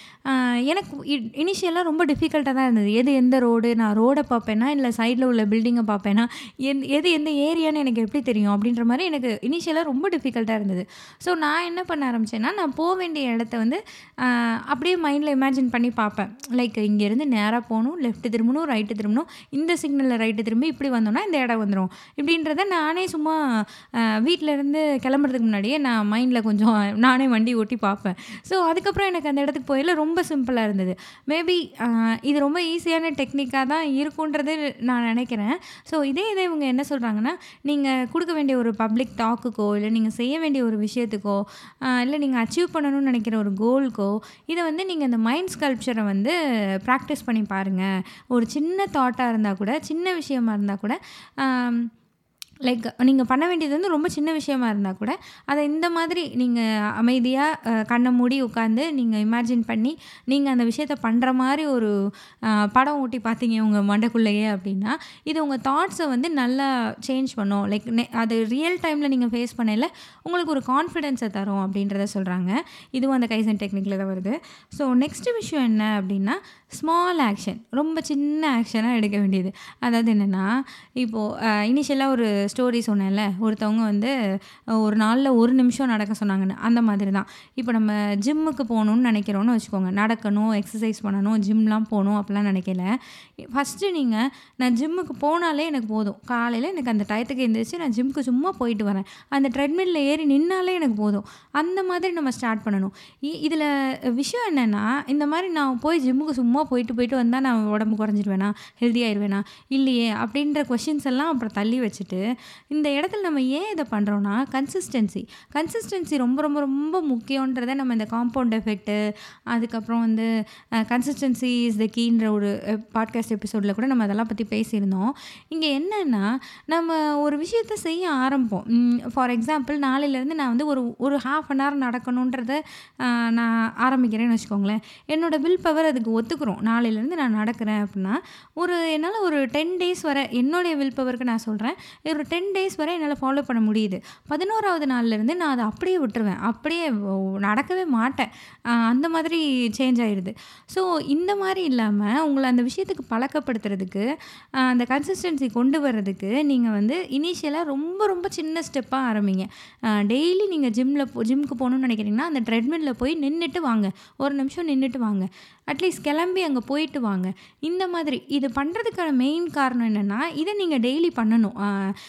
எனக்கு இனிஷியலாக ரொம்ப டிஃபிகல்ட்டாக தான் இருந்தது எது எந்த ரோடு நான் ரோடை பார்ப்பேனா இல்லை சைடில் உள்ள பில்டிங்கை பார்ப்பேனா எந் எது எந்த ஏரியான்னு எனக்கு எப்படி தெரியும் அப்படின்ற மாதிரி எனக்கு இனிஷியலாக ரொம்ப டிஃபிகல்ட்டாக இருந்தது ஸோ நான் என்ன பண்ண ஆரம்பித்தேன்னா நான் போக வேண்டிய இடத்த வந்து ஆஹ், அப்படியே மைண்டில் இமேஜின் பண்ணி பார்ப்பேன் லைக் இங்கேருந்து நேராக போகணும் லெஃப்ட் திரும்பணும் ரைட்டு திரும்பணும் இந்த சிக்னலில் ரைட்டு திரும்பி இப்படி வந்தோம்னா இந்த இடம் வந்துடும் இப்படின்றத நானே சும்மா ஆஹ், வீட்ல இருந்து கிளம்புறதுக்கு முன்னாடியே நான் மைண்டில் கொஞ்சம் நானே வண்டி ஓட்டி பார்ப்பேன் ஸோ அதுக்கப்புறம் எனக்கு அந்த இடத்துக்கு போயில ரொம்ப சிம்பிளாக இருந்தது மேபி இது ரொம்ப ஈஸியான டெக்னிக்காக தான் இருக்குன்றது நான் நினைக்கிறேன் ஸோ இதே இதே இவங்க என்ன சொல்கிறாங்கன்னா நீங்கள் கொடுக்க வேண்டிய ஒரு பப்ளிக் டாக்குக்கோ இல்லை நீங்கள் செய்ய வேண்டிய ஒரு விஷயத்துக்கோ ஆஹ் இல்லை நீங்கள் அச்சீவ் பண்ணணும்னு நினைக்கிற ஒரு கோல்க்கோ இதை வந்து நீங்கள் இந்த மைண்ட் ஸ்கல்ப்சரை வந்து ப்ராக்டிஸ் பண்ணி பாருங்கள் ஒரு சின்ன தாட்டாக இருந்தால் கூட சின்ன விஷயமா இருந்தால் கூட ஆம், லைக் நீங்கள் பண்ண வேண்டியது வந்து ரொம்ப சின்ன விஷயமா இருந்தால் கூட அதை இந்த மாதிரி நீங்கள் அமைதியாக கண்ணை மூடி உட்காந்து நீங்கள் இமேஜின் பண்ணி நீங்கள் அந்த விஷயத்த பண்ணுற மாதிரி ஒரு அஹ், படம் ஓட்டி பார்த்தீங்க உங்கள் மண்டைக்குள்ளேயே அப்படின்னா இது உங்கள் தாட்ஸை வந்து நல்லா சேஞ்ச் பண்ணும் லைக் அது ரியல் டைமில் நீங்கள் ஃபேஸ் பண்ணல உங்களுக்கு ஒரு கான்ஃபிடென்ஸை தரும் அப்படின்றத சொல்கிறாங்க இதுவும் அந்த கைசன் டெக்னிக்கில் தான் வருது ஸோ நெக்ஸ்ட் விஷயம் என்ன அப்படின்னா ஸ்மால் ஆக்ஷன் ரொம்ப சின்ன ஆக்ஷனாக எடுக்க வேண்டியது அதாவது என்னென்னா இப்போது இனிஷியலாக ஒரு ஸ்டோரி சொன்னேன்ல ஒருத்தவங்க வந்து அஹ், ஒரு நாளில் ஒரு நிமிஷம் நடக்க சொன்னாங்கன்னு அந்த மாதிரி தான் இப்போ நம்ம ஜிம்முக்கு போகணுன்னு நினைக்கிறோன்னு வச்சுக்கோங்க நடக்கணும் எக்ஸசைஸ் பண்ணணும் ஜிம்லாம் போகணும் அப்படிலாம் நினைக்கல ஃபஸ்ட்டு நீங்கள் நான் ஜிம்முக்கு போனாலே எனக்கு போதும் காலையில் எனக்கு அந்த டயத்துக்கு எழுந்திரிச்சு நான் ஜிம்முக்கு சும்மா போயிட்டு வரேன் அந்த ட்ரெட்மில்ல ஏறி நின்னாலே எனக்கு போதும் அந்த மாதிரி நம்ம ஸ்டார்ட் பண்ணணும் இதில் விஷயம் என்னென்னா இந்த மாதிரி நான் போய் ஜிம்முக்கு சும்மா போயிட்டு போயிட்டு வந்தால் நான் உடம்பு குறைஞ்சிருவேனா ஹெல்தி ஆயிடுவேனா இல்லையே அப்படின்ற கொஷின்ஸ் எல்லாம் அப்புறம் தள்ளி வச்சுட்டு இந்த இடத்துல நம்ம ஏன் இதை பண்ணுறோன்னா கன்சிஸ்டன்சி கன்சிஸ்டன்சி ரொம்ப ரொம்ப ரொம்ப முக்கியன்றதை நம்ம இந்த காம்பவுண்ட் எஃபெக்ட்டு அதுக்கப்புறம் வந்து கன்சிஸ்டன்சி இஸ் த கீன்ற ஒரு பாட்காஸ்ட் எபிசோடில் கூட நம்ம அதெல்லாம் பற்றி பேசியிருந்தோம் இங்கே என்னென்னா நம்ம ஒரு விஷயத்த செய்ய ஆரம்பிப்போம் ஃபார் எக்ஸாம்பிள் நாளையிலேருந்து நான் வந்து ஒரு ஒரு ஹாஃப் அன் ஹவர் நடக்கணுன்றத ஆஹ், நான் ஆரம்பிக்கிறேன்னு வச்சுக்கோங்களேன் என்னோடய வில் பவர் அதுக்கு ஒத்துக்கிறோம் நாளையிலேருந்து நான் நடக்கிறேன் அப்படின்னா ஒரு என்னால் ஒரு டென் டேஸ் வரை என்னுடைய வில் பவருக்கு நான் சொல்கிறேன் ஒரு டென் டேஸ் வரை என்னால் ஃபாலோ பண்ண முடியுது பதினோராவது நாள்லேருந்து நான் அதை அப்படியே விட்டுருவேன் அப்படியே ஓ- நடக்கவே மாட்டேன் ஆஹ், அந்த மாதிரி சேஞ்ச் ஆயிடுது ஸோ இந்த மாதிரி இல்லாமல் உங்களை அந்த விஷயத்துக்கு பழக்கப்படுத்துறதுக்கு ஆஹ், அந்த கன்சிஸ்டன்சி கொண்டு வர்றதுக்கு நீங்கள் வந்து இனிஷியலாக ரொம்ப ரொம்ப சின்ன ஸ்டெப்பாக ஆரம்பிங்க டெய்லி நீங்கள் ஜிம்மில் போ ஜிம்முக்கு போகணுன்னு நினைக்கிறீங்கன்னா அந்த ட்ரெட்மில்ல போய் நின்றுட்டு வாங்க ஒரு நிமிஷம் நின்றுட்டு வாங்க அட்லீஸ்ட் கிளம்பி அங்கே போயிட்டு வாங்க இந்த மாதிரி இது பண்ணுறதுக்கான மெயின் காரணம் என்னென்னா இதை நீங்கள் டெய்லி பண்ணணும்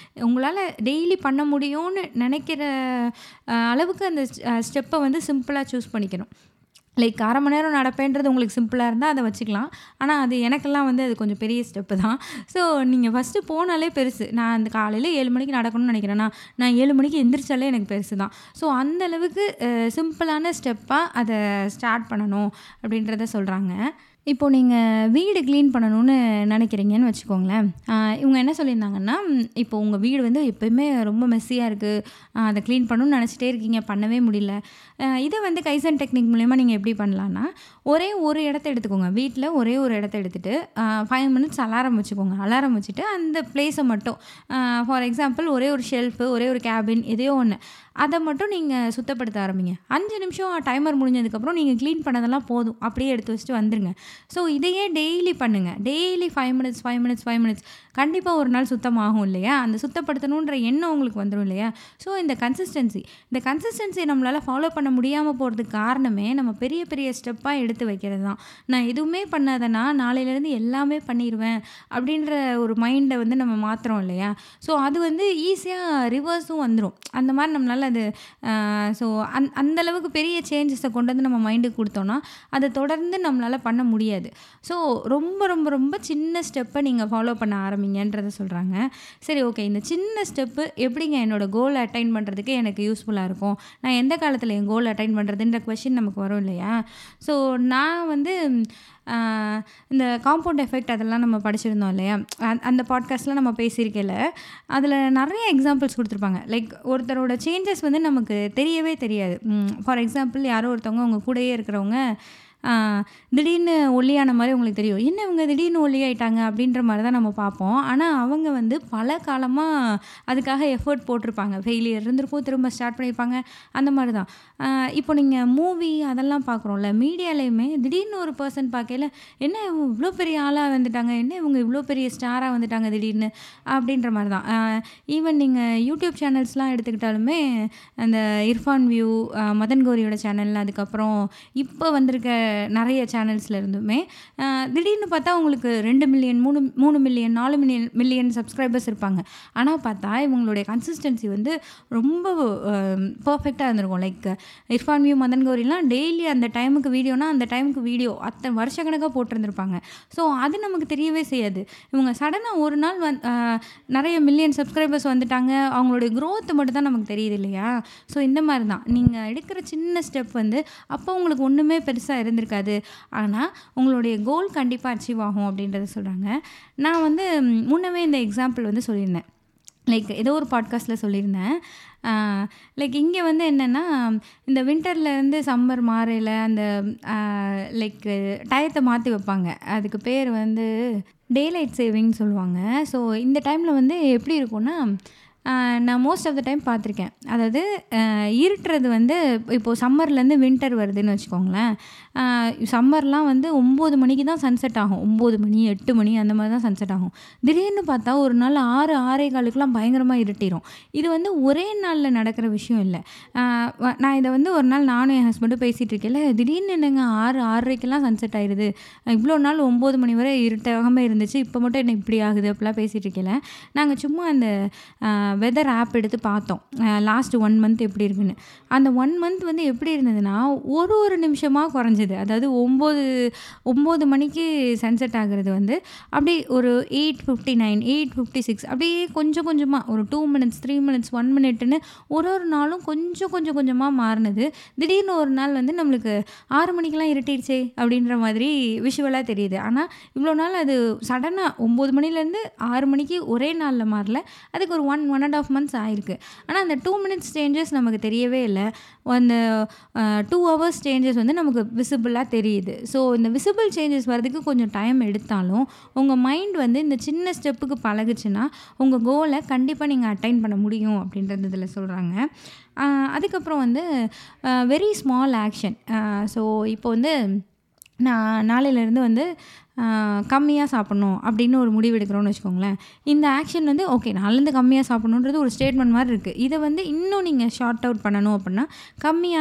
உங்களால் டெய்லி பண்ண முடியும்னு நினைக்கிற அஹ், அளவுக்கு அந்த ஸ்டெப்பை வந்து சிம்பிளாக சூஸ் பண்ணிக்கணும் லைக் அரை மணி நேரம் நடப்பேன்றது உங்களுக்கு சிம்பிளாக இருந்தால் அதை வச்சுக்கலாம் ஆனால் அது எனக்கெல்லாம் வந்து அது கொஞ்சம் பெரிய ஸ்டெப்பு தான் ஸோ நீங்கள் ஃபஸ்ட்டு போனாலே பெருசு நான் அந்த காலையில் ஏழு மணிக்கு நடக்கணும்னு நினைக்கிறேன்னா நான் ஏழு மணிக்கு எந்திரிச்சாலே எனக்கு பெருசு தான் ஸோ அந்த அளவுக்கு சிம்பிளான ஸ்டெப்பாக அதை ஸ்டார்ட் பண்ணணும் அப்படின்றத சொல்கிறாங்க இப்போது நீங்கள் வீடு க்ளீன் பண்ணணும்னு நினைக்கிறீங்கன்னு வச்சுக்கோங்களேன் ஆஹ் இவங்க என்ன சொல்லியிருந்தாங்கன்னா ம், இப்போ உங்கள் வீடு வந்து எப்போயுமே ரொம்ப மெஸ்ஸியாக இருக்குது அதை க்ளீன் பண்ணணும்னு நினச்சிட்டே இருக்கீங்க பண்ணவே முடியல ஆஹ் இதை வந்து கைசன் டெக்னிக் மூலயமா நீங்கள் எப்படி பண்ணலான்னா ஒரே ஒரு இடத்த எடுத்துக்கோங்க வீட்டில் ஒரே ஒரு இடத்த எடுத்துகிட்டு ஃபைவ் மினிட்ஸ் அலாரம் வச்சுக்கோங்க அலாரம் வச்சுட்டு அந்த பிளேஸை மட்டும் ஃபார் எக்ஸாம்பிள் ஒரே ஒரு ஷெல்ஃபு ஒரே ஒரு கேபின் எதையோ ஒன்று அதை மட்டும் நீங்கள் சுத்தப்படுத்த ஆரம்பிங்க அஞ்சு நிமிஷம் டைமர் முடிஞ்சதுக்கப்புறம் நீங்கள் க்ளீன் பண்ணதெல்லாம் போதும் அப்படியே எடுத்து வச்சுட்டு வந்துருங்க ஸோ இதையே டெய்லி பண்ணுங்கள் daily five minutes five minutes five minutes கண்டிப்பாக ஒரு நாள் சுத்தமாகும் இல்லையா அந்த சுத்தப்படுத்தணுன்ற எண்ணம் உங்களுக்கு வந்துடும் இல்லையா ஸோ இந்த கன்சிஸ்டன்சி இந்த கன்சிஸ்டன்சி நம்மளால் ஃபாலோ பண்ண முடியாமல் போகிறதுக்கு காரணமே நம்ம பெரிய பெரிய ஸ்டெப்பாக எடுத்து வைக்கிறது தான் நான் எதுவுமே பண்ணாதனா நாளையிலேருந்து எல்லாமே பண்ணிடுவேன் அப்படின்ற ஒரு மைண்டை வந்து நம்ம மாற்றுறோம் இல்லையா ஸோ அது வந்து ஈஸியாக ரிவர்ஸும் வந்துடும் அந்த மாதிரி நம்மளால் அது ஸோ அந் அந்தளவுக்கு பெரிய சேஞ்சஸை கொண்டு வந்து நம்ம மைண்டுக்கு கொடுத்தோன்னா அதை தொடர்ந்து நம்மளால் பண்ண முடியாது ஸோ ரொம்ப ரொம்ப ரொம்ப சின்ன ஸ்டெப்பை நீங்கள் ஃபாலோ பண்ண ஆரம்பிங்கன்றதை சொல்கிறாங்க சரி ஓகே இந்த சின்ன ஸ்டெப்பு எப்படிங்க என்னோடய கோல் அட்டைன் பண்ணுறதுக்கு எனக்கு யூஸ்ஃபுல்லாக இருக்கும் நான் எந்த காலத்தில் என் கோல் அட்டைன் பண்ணுறதுன்ற கொஷின் நமக்கு வரும் இல்லையா ஸோ நான் வந்து ஆஹ், இந்த காம்பவுண்ட் எஃபெக்ட் அதெல்லாம் நம்ம படிச்சிருந்தோம் இல்லையா அந்- அந்த பாட்காஸ்ட்லாம் நம்ம பேசியிருக்கல அதில் நிறைய எக்ஸாம்பிள்ஸ் கொடுத்துருப்பாங்க லைக் ஒருத்தரோட சேஞ்சஸ் வந்து நமக்கு தெரியவே தெரியாது ஃபார் எக்ஸாம்பிள் யாரோ ஒருத்தவங்க உங்கள் கூடயே இருக்கிறவங்க ஆஹ், திடீர்னு ஒல்லியான மாதிரி உங்களுக்கு தெரியும் என்ன இவங்க திடீர்னு ஒல்லியாயிட்டாங்க அப்படின்ற மாதிரி தான் நம்ம பார்ப்போம் ஆனால் அவங்க வந்து பல காலமாக அதுக்காக எஃபர்ட் போட்டிருப்பாங்க ஃபெயிலியர் இருந்திருக்கும் திரும்ப ஸ்டார்ட் பண்ணியிருப்பாங்க அந்த மாதிரி தான் ஆஹ், இப்போ நீங்கள் மூவி அதெல்லாம் பார்க்குறோம்ல மீடியாலேயுமே திடீர்னு ஒரு பர்சன் பார்க்கையில என்ன இவங்க இவ்வளோ பெரிய ஆளாக வந்துட்டாங்க என்ன இவங்க இவ்வளோ பெரிய ஸ்டாராக வந்துட்டாங்க திடீர்னு அப்படின்ற மாதிரி தான் ஈவன் நீங்கள் யூடியூப் சேனல்ஸ்லாம் எடுத்துக்கிட்டாலுமே அந்த இர்ஃபான் வியூ மதன் கௌரியோட சேனல் அதுக்கப்புறம் இப்போ வந்திருக்க நிறைய சேனல்ஸில் இருந்துமே ஆஹ் திடீர்னு பார்த்தா உங்களுக்கு ரெண்டு மில்லியன் மூணு மூணு மில்லியன் நாலு மில்லியன் மில்லியன் சப்ஸ்கிரைபர்ஸ் இருப்பாங்க ஆனால் பார்த்தா இவங்களுடைய கன்சிஸ்டன்சி வந்து ரொம்ப பர்ஃபெக்டாக இருந்திருக்கும் லைக் இர்ஃபான் வியூ மதன் கௌரிலாம் டெய்லி அந்த டைமுக்கு வீடியோனா அந்த டைமுக்கு வீடியோ அத்தனை வருஷக்கணக்காக போட்டிருந்திருப்பாங்க ஸோ அது நமக்கு தெரியவே செய்யாது இவங்க சடனாக ஒரு நாள் வந் ஆஹ் நிறைய மில்லியன் சப்ஸ்கிரைபர்ஸ் வந்துட்டாங்க அவங்களுடைய growth மட்டும் தான் நமக்கு தெரியுது இல்லையா ஸோ இந்த மாதிரி தான் நீங்கள் எடுக்கிற சின்ன ஸ்டெப் வந்து அப்போ உங்களுக்கு ஒன்றுமே பெருசாக இருந்திருக்காது ஆனால் உங்களுடைய கோல் கண்டிப்பாக அச்சீவ் ஆகும் அப்படின்றத சொல்கிறாங்க நான் வந்து ம், முன்னமே இந்த எக்ஸாம்பிள் வந்து சொல்லியிருந்தேன் லைக் ஏதோ ஒரு பாட்காஸ்ட்டில் சொல்லியிருந்தேன் லைக் இங்கே வந்து என்னென்னா இந்த வின்டர்லேருந்து சம்மர் மாறையில் அந்த லைக் டயத்தை மாற்றி வைப்பாங்க அதுக்கு பேர் வந்து டேலைட் சேவிங் சொல்லுவாங்க ஸோ இந்த டைமில் வந்து எப்படி இருக்கும்னா ஆஹ் நான் மோஸ்ட் ஆஃப் த டைம் பார்த்துருக்கேன் அதாவது ஆஹ் இருட்டுறது வந்து இப்போது சம்மர்லேருந்து வின்டர் வருதுன்னு வச்சுக்கோங்களேன் சம்மர்லாம் வந்து ஒம்பது மணிக்கு தான் சன்செட் ஆகும் ஒம்பது மணி எட்டு மணி அந்த மாதிரி தான் சன்செட் ஆகும் திடீர்னு பார்த்தா ஒரு நாள் ஆறு ஆறே காலுக்குலாம் பயங்கரமாக இருட்டிடும் இது வந்து ஒரே நாளில் நடக்கிற விஷயம் இல்லை ஆஹ் வ- நான் இதை வந்து ஒரு நாள் நானும் என் ஹஸ்பண்டும் பேசிகிட்டு இருக்கேன்ல திடீர்னு என்னங்க ஆறு ஆறரைக்கெல்லாம் சன்செட் ஆயிடுது இவ்வளோ நாள் ஒம்பது மணி வரை இருட்டாகாமல் இருந்துச்சு இப்போ மட்டும் என்ன இப்படி ஆகுது அப்படிலாம் பேசிகிட்டு இருக்கல நாங்கள் சும்மா அந்த வெதர் ஆப் எடுத்து பார்த்தோம் லாஸ்ட் ஒன் மந்த் எப்படி இருக்குன்னு அந்த ஒன் மந்த் வந்து எப்படி இருந்ததுன்னா ஒரு ஒரு நிமிஷமாக குறைஞ்சது அதாவது ஒம்பது ஒம்பது மணிக்கு சன்செட் ஆகுறது வந்து அப்படியே ஒரு eight fifty nine eight fifty six அப்படியே கொஞ்சம் கொஞ்சமாக ஒரு two minutes three minutes one மினிட்னு ஒரு ஒரு நாளும் கொஞ்சம் கொஞ்சம் கொஞ்சமாக மாறினது திடீர்னு ஒரு நாள் வந்து நம்மளுக்கு ஆறு மணிக்கெலாம் இருட்டிடுச்சே அப்படின்ற மாதிரி விஷுவலாக தெரியுது ஆனால் இவ்வளோ நாள் அது சடனாக ஒம்பது மணிலேருந்து ஆறு மணிக்கு ஒரே நாளில் மாறல அதுக்கு ஒரு one one and half months ஆயிருக்கு ஆனால் அந்த டூ மினிட்ஸ் சேஞ்சஸ் நமக்கு தெரியவே இல்லை அந்த டூ ஹவர்ஸ் சேஞ்சஸ் வந்து நமக்கு விசிபிளாக தெரியுது ஸோ இந்த விசிபிள் சேஞ்சஸ் வரதுக்கு கொஞ்சம் டைம் எடுத்தாலும் உங்கள் மைண்ட் வந்து இந்த சின்ன ஸ்டெப்புக்கு பழகுச்சுன்னா உங்கள் கோலை கண்டிப்பாக நீங்கள் அட்டைன் பண்ண முடியும் அப்படின்றது இதில் சொல்கிறாங்க அதுக்கப்புறம் வந்து வெரி ஸ்மால் ஆக்ஷன் ஸோ இப்போ வந்து நான் நாளையிலேருந்து வந்து கம்மியாக சாப்பிட்ணும் அப்படின்னு ஒரு முடிவு எடுக்கிறோன்னு வச்சுக்கோங்களேன் இந்த ஆக்ஷன் வந்து ஓகே நாளிலேருந்து கம்மியாக சாப்பிட்ணுன்றது ஒரு ஸ்டேட்மெண்ட் மாதிரி இருக்குது இதை வந்து இன்னும் நீங்கள் ஷார்ட் அவுட் பண்ணணும் அப்படின்னா கம்மியானா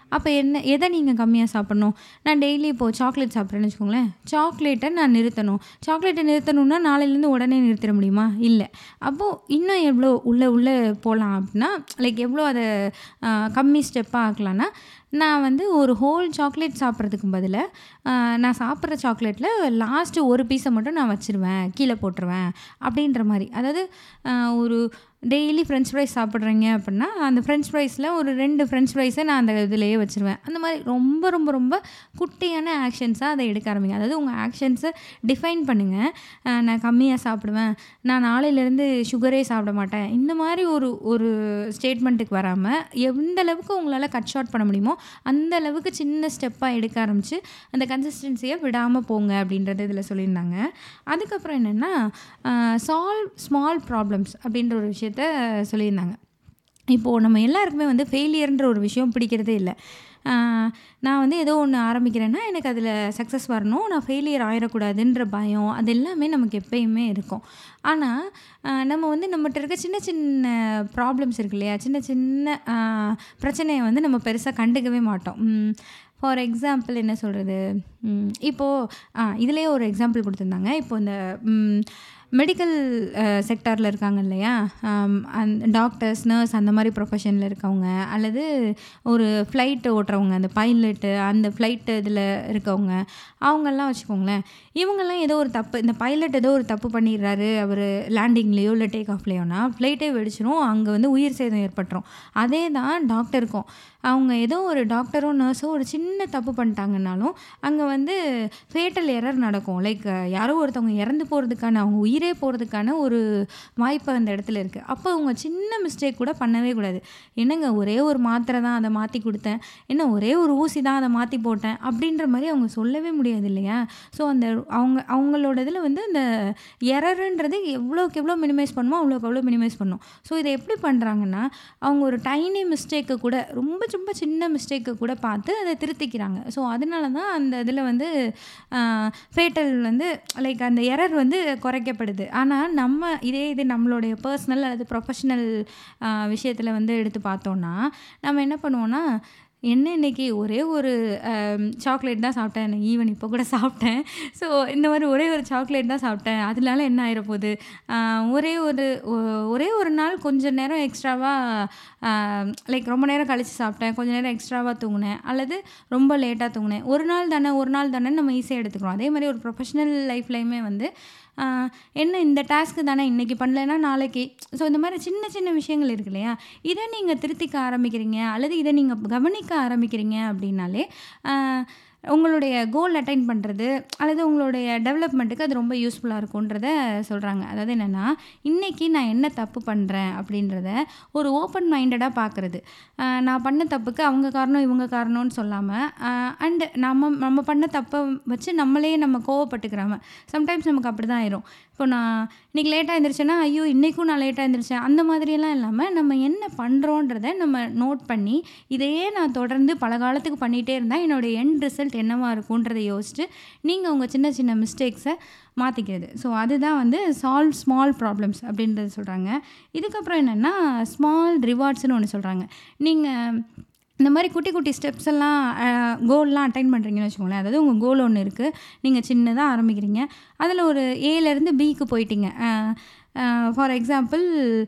அப்போ என்ன எதை நீங்கள் கம்மியாக சாப்பிட்ணும் நான் டெய்லி இப்போது சாக்லேட் சாப்பிட்றேன்னு வச்சுக்கோங்களேன் சாக்லேட்டை நான் நிறுத்தணும் சாக்லேட்டை நிறுத்தணும்னா நாளையிலேருந்து உடனே நிறுத்திட முடியுமா இல்லை அப்போது இன்னும் எவ்வளோ உள்ளே உள்ளே போகலாம் அப்படின்னா லைக் எவ்வளோ அதை ஆஹ், கம்மி ஸ்டெப்பாக ஆக்கலாம்னா நான் வந்து ஒரு ஹோல் சாக்லேட் சாப்பிட்றதுக்கு பதிலாக நான் சாப்பிட்ற சாக்லேட்டில் லாஸ்ட்டு ஒரு பீஸை மட்டும் நான் வச்சுருவேன் கீழே போட்டுருவேன் அப்படின்ற மாதிரி அதாவது ஆஹ், ஒரு டெய்லி ஃப்ரெஞ்ச் ஃப்ரைஸ் சாப்பிட்றீங்க அப்படின்னா அந்த ஃப்ரெஞ்ச் ஃப்ரைஸில் ஒரு ரெண்டு ஃப்ரெஞ்ச் ஃப்ரைஸை நான் அந்த இதிலேயே வச்சுருவேன் அந்த மாதிரி ரொம்ப ரொம்ப ரொம்ப குட்டியான ஆக்ஷன்ஸாக அதை எடுக்க ஆரம்பிங்க அதாவது உங்கள் ஆக்ஷன்ஸை டிஃபைன் பண்ணுங்கள் நான் கம்மியாக சாப்பிடுவேன் நான் நாளையிலேருந்து சுகரே சாப்பிட மாட்டேன் இந்த மாதிரி ஒரு ஒரு ஸ்டேட்மெண்ட்டுக்கு வராமல் எந்த அளவுக்கு உங்களால் கட் ஷார்ட் பண்ண முடியுமோ அந்த அளவுக்கு சின்ன ஸ்டெப்பாக எடுக்க ஆரம்பித்து அந்த கன்சிஸ்டன்சியை விடாமல் போங்க அப்படின்றது இதில் சொல்லியிருந்தாங்க அதுக்கப்புறம் என்னென்னா சால்வ் ஸ்மால் ப்ராப்ளம்ஸ் அப்படின்ற ஒரு விஷயத்த சொல்லியிருந்தாங்க இப்போது நம்ம எல்லாருக்குமே வந்து ஃபெயிலியர்ன்ற ஒரு விஷயம் பிடிக்கிறதே இல்லை ஆஹ் நான் வந்து ஏதோ ஒன்று ஆரம்பிக்கிறேன்னா எனக்கு அதில் சக்ஸஸ் வரணும் நான் ஃபெயிலியர் ஆயிடக்கூடாதுன்ற பயம் அது எல்லாமே நமக்கு எப்பயுமே இருக்கும் ஆனால் ஆஹ் நம்ம வந்து நம்மகிட்ட இருக்க சின்ன சின்ன ப்ராப்ளம்ஸ் இருக்கு இல்லையா சின்ன சின்ன ஆஹ் பிரச்சனையை வந்து நம்ம பெருசாக கண்டுக்கவே மாட்டோம் ஃபார் எக்ஸாம்பிள் என்ன சொல்கிறது இப்போது இதுலேயே ஒரு எக்ஸாம்பிள் கொடுத்துருந்தாங்க இப்போ இந்த மெடிக்கல் செக்டாரில் இருக்காங்க இல்லையா அந்த டாக்டர்ஸ் நர்ஸ் அந்த மாதிரி ப்ரொஃபஷனில் இருக்கவங்க அல்லது ஒரு ஃப்ளைட் ஓட்டுறவங்க அந்த பைலட்டு அந்த ஃப்ளைட்டு இதில் இருக்கவங்க அவங்கெல்லாம் வச்சுக்கோங்களேன் இவங்கெல்லாம் ஏதோ ஒரு தப்பு இந்த பைலட் ஏதோ ஒரு தப்பு பண்ணிடுறாரு அவர் லேண்டிங்லேயோ இல்லை டேக் ஆஃப்லேயோனா ஃப்ளைட்டே வெடிச்சிரும் அங்கே வந்து உயிர் சேதம் ஏற்பட்டுரும் அதே தான் டாக்டருக்கும் அவங்க ஏதோ ஒரு டாக்டரோ நர்ஸோ ஒரு சின்ன தப்பு பண்ணிட்டாங்கன்னாலும் அங்கே வந்து ஃபேட்டல் எரர் நடக்கும் லைக் யாரோ ஒருத்தவங்க இறந்து போகிறதுக்கான அவங்க உயிரே போகிறதுக்கான ஒரு வாய்ப்பு அந்த இடத்துல இருக்குது அப்போ அவங்க சின்ன மிஸ்டேக் கூட பண்ணவே கூடாது என்னங்க ஒரே ஒரு மாத்திரை தான் அதை மாற்றி கொடுத்தேன் என்ன ஒரே ஒரு ஊசி தான் அதை மாற்றி போட்டேன் அப்படின்ற மாதிரி அவங்க சொல்லவே முடியாது இல்லையா ஸோ அந்த அவங்க அவங்களோட இதில் வந்து அந்த எரருன்றது எவ்வளோக்கு எவ்வளோ மினிமைஸ் பண்ணுமோ அவ்வளோக்கு அவ்வளோ மினிமைஸ் பண்ணும் ஸோ இதை எப்படி பண்ணுறாங்கன்னா அவங்க ஒரு டைனி மிஸ்டேக்கை கூட ரொம்ப ரொம்ப சின்ன மிஸ்டேக்கை கூட பார்த்து அதை திருத்திக்கிறாங்க ஸோ அதனால தான் அந்த இதில் வந்து ஃபேட்டல் வந்து லைக் அந்த எரர் வந்து குறைக்கப்படுது ஆனால் நம்ம இதே இது நம்மளுடைய பர்சனல் அல்லது ப்ரொஃபஷ்னல் விஷயத்தில் வந்து எடுத்து பார்த்தோன்னா நம்ம என்ன பண்ணுவோன்னா என்ன இன்னைக்கு ஒரே ஒரு சாக்லேட் தான் சாப்பிட்டேன் ஈவன் இப்போ கூட சாப்பிட்டேன் ஸோ இந்த மாதிரி ஒரே ஒரு சாக்லேட் தான் சாப்பிட்டேன் அதனால என்ன ஆயிட போகுது ஆஹ் ஒரே ஒரு ஒ- ஒரே ஒரு நாள் கொஞ்சம் நேரம் எக்ஸ்ட்ராவாக லைக் ரொம்ப நேரம் கழித்து சாப்பிட்டேன் கொஞ்சம் நேரம் எக்ஸ்ட்ராவாக தூங்கினேன் அல்லது ரொம்ப லேட்டாக தூங்கினேன் ஒரு நாள் தானே ஒரு நாள் தானே நம்ம ஈஸியாக எடுத்துக்கிறோம் அதே மாதிரி ஒரு ப்ரொஃபஷனல் லைஃப்லையுமே வந்து ஆஹ் என்ன இந்த டாஸ்க்கு தானே இன்றைக்கி பண்ணலைன்னா நாளைக்கு ஸோ இந்த மாதிரி சின்ன சின்ன விஷயங்கள் இருக்கு இல்லையா இதை நீங்கள் திருத்திக்க ஆரம்பிக்கிறீங்க அல்லது இதை நீங்கள் கவனிக்க ஆரம்பிக்கிறீங்க அப்படின்னாலே ஆஹ் உங்களுடைய கோல் அட்டைன் பண்ணுறது அல்லது உங்களுடைய டெவலப்மெண்ட்டுக்கு அது ரொம்ப யூஸ்ஃபுல்லாக இருக்குன்றத சொல்கிறாங்க அதாவது என்னென்னா இன்றைக்கி நான் என்ன தப்பு பண்ணுறேன் அப்படின்றத ஒரு ஓப்பன் மைண்டடாக பார்க்குறது நான் பண்ண தப்புக்கு அவங்க காரணம் இவங்க காரணம்னு சொல்லாமல் அண்டு நம்ம நம்ம பண்ண தப்பை வச்சு நம்மளே நம்ம கோவப்பட்டுக்கிறாம சம்டைம்ஸ் நமக்கு அப்படி தான் ஆயிரும் இப்போ நான் இன்றைக்கி லேட்டாக எழுந்திரிச்சேன்னா ஐயோ இன்றைக்கும் நான் லேட்டாக எழுந்திரிச்சேன் அந்த மாதிரியெல்லாம் இல்லாமல் நம்ம என்ன பண்ணுறோன்றத நம்ம நோட் பண்ணி இதையே நான் தொடர்ந்து பல காலத்துக்கு பண்ணிகிட்டே இருந்தால் என்னோடய எண்ட் ரிசல்ட் என்னவாக இருக்குன்றதை யோசிச்சுட்டு நீங்கள் உங்கள் சின்ன சின்ன மிஸ்டேக்ஸை மாற்றிக்கிறது ஸோ அதுதான் வந்து சால்வ் ஸ்மால் ப்ராப்ளம்ஸ் அப்படின்றது சொல்கிறாங்க இதுக்கப்புறம் என்னென்னா ஸ்மால் ரிவார்ட்ஸ்னு ஒன்று சொல்கிறாங்க நீங்கள் இந்த மாதிரி குட்டி குட்டி ஸ்டெப்ஸ் எல்லாம் கோல்லாம் அட்டைன் பண்ணுறீங்கன்னு வச்சுக்கோங்களேன் அதாவது உங்கள் கோல் ஒன்று இருக்குது நீங்கள் சின்னதாக ஆரம்பிக்கிறீங்க அதில் ஒரு ஏலேருந்து பிக்கு போயிட்டீங்க ஃபார் எக்ஸாம்பிள்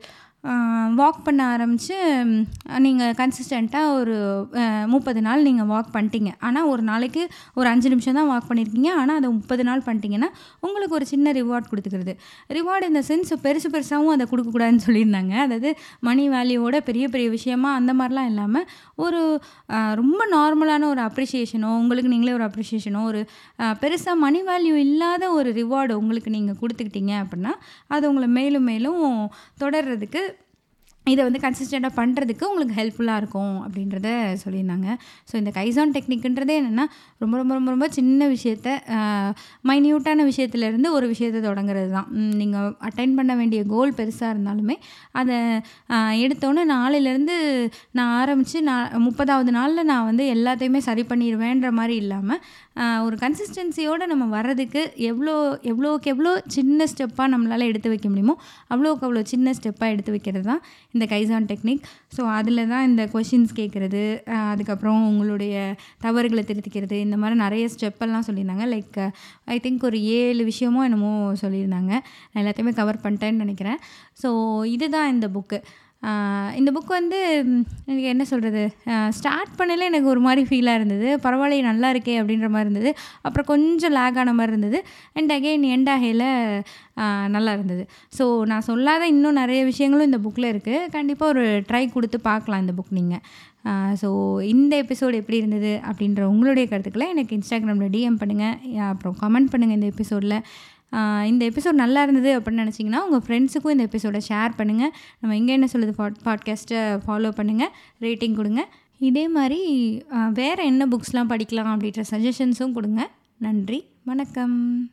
வாக் பண்ண ஆரம்பித்து நீங்கள் கன்சிஸ்டண்ட்டாக ஒரு முப்பது நாள் நீங்கள் வாக் பண்ணிட்டீங்க ஆனால் ஒரு நாளைக்கு ஒரு அஞ்சு நிமிஷம் தான் வாக் பண்ணியிருக்கீங்க ஆனால் அதை முப்பது நாள் பண்ணிட்டீங்கன்னா உங்களுக்கு ஒரு சின்ன ரிவார்ட் கொடுத்துக்கிறது ரிவார்டு இந்த சென்ஸ் பெருசு பெருசாகவும் அதை கொடுக்கக்கூடாதுன்னு சொல்லியிருந்தாங்க அதாவது மணி வேல்யூவோட பெரிய பெரிய விஷயமா அந்த மாதிரிலாம் இல்லாமல் ஒரு ஆஹ், ரொம்ப நார்மலான ஒரு அப்ரிஷியேஷனோ உங்களுக்கு நீங்களே ஒரு அப்ரிஷியேஷனோ ஒரு பெருசாக மணி வேல்யூ இல்லாத ஒரு ரிவார்டு உங்களுக்கு நீங்கள் கொடுத்துக்கிட்டீங்க அப்படின்னா அது உங்களை மேலும் மேலும் தொடர்றதுக்கு இதை வந்து கன்சிஸ்டண்ட்டாக பண்ணுறதுக்கு உங்களுக்கு ஹெல்ப்ஃபுல்லாக இருக்கும் அப்படின்றத சொல்லியிருந்தாங்க ஸோ இந்த கைசான் டெக்னிக்ன்றதே என்னென்னா ரொம்ப ரொம்ப ரொம்ப ரொம்ப சின்ன விஷயத்த மைன்யூட்டான விஷயத்துலேருந்து ஒரு விஷயத்தை தொடங்குறது தான் நீங்கள் அட்டைன் பண்ண வேண்டிய கோல் பெருசாக இருந்தாலுமே அதை ஆஹ், எடுத்தோன்னே நாளையிலேருந்து நான் ஆரம்பித்து நான் முப்பதாவது நாளில் நான் வந்து எல்லாத்தையுமே சரி பண்ணிடுவேன்ற மாதிரி இல்லாமல் ஆஹ், ஒரு கன்சிஸ்டன்சியோடு நம்ம வர்றதுக்கு எவ்வளோ எவ்வளோக்கு எவ்வளோ சின்ன ஸ்டெப்பாக நம்மளால் எடுத்து வைக்க முடியுமோ அவ்வளோக்கு அவ்வளோ சின்ன ஸ்டெப்பாக எடுத்து வைக்கிறது தான் இந்த இந்த கைசான் டெக்னிக் ஸோ அதில் தான் இந்த கொஷின்ஸ் கேட்குறது அதுக்கப்புறம் உங்களுடைய தவறுகளை திருத்திக்கிறது இந்த மாதிரி நிறைய ஸ்டெப்பெல்லாம் சொல்லியிருந்தாங்க லைக் ஐ திங்க் ஒரு ஏழு விஷயமோ என்னமோ சொல்லியிருந்தாங்க நான் எல்லாத்தையுமே கவர் பண்ணிட்டேன்னு நினைக்கிறேன் ஸோ இதுதான் இந்த புக்கு இந்த புக் வந்து ம், எனக்கு என்ன சொல்கிறது ஸ்டார்ட் பண்ணல எனக்கு ஒரு மாதிரி ஃபீலாக இருந்தது பரவாயில்ல நல்லா இருக்கே அப்படின்ற மாதிரி இருந்தது அப்புறம் கொஞ்சம் லேக் ஆன மாதிரி இருந்தது அண்ட் அகெயின் எண்ட் ஆகையில் நல்லா இருந்தது ஸோ நான் சொல்லாத இன்னும் நிறைய விஷயங்களும் இந்த புக்கில் இருக்குது கண்டிப்பாக ஒரு ட்ரை கொடுத்து பார்க்கலாம் இந்த புக் நீங்கள் ஸோ இந்த எபிசோடு எப்படி இருந்தது அப்படின்ற உங்களுடைய கருத்துக்களை எனக்கு இன்ஸ்டாகிராமில் டிஎம் பண்ணுங்கள் அப்புறம் கமெண்ட் பண்ணுங்கள் இந்த எபிசோடில் இந்த எபிசோட் நல்லா இருந்தது அப்படின்னு நினச்சிங்கன்னா உங்கள் ஃப்ரெண்ட்ஸுக்கும் இந்த எபிசோடை ஷேர் பண்ணுங்கள் நம்ம எங்கே என்ன சொல்லுது பாட் பாட்காஸ்ட்டை ஃபாலோ பண்ணுங்கள் ரேட்டிங் கொடுங்க இதே மாதிரி வேறு என்ன புக்ஸ்லாம் படிக்கலாம் அப்படின்ற சஜஷன்ஸும் கொடுங்க நன்றி வணக்கம்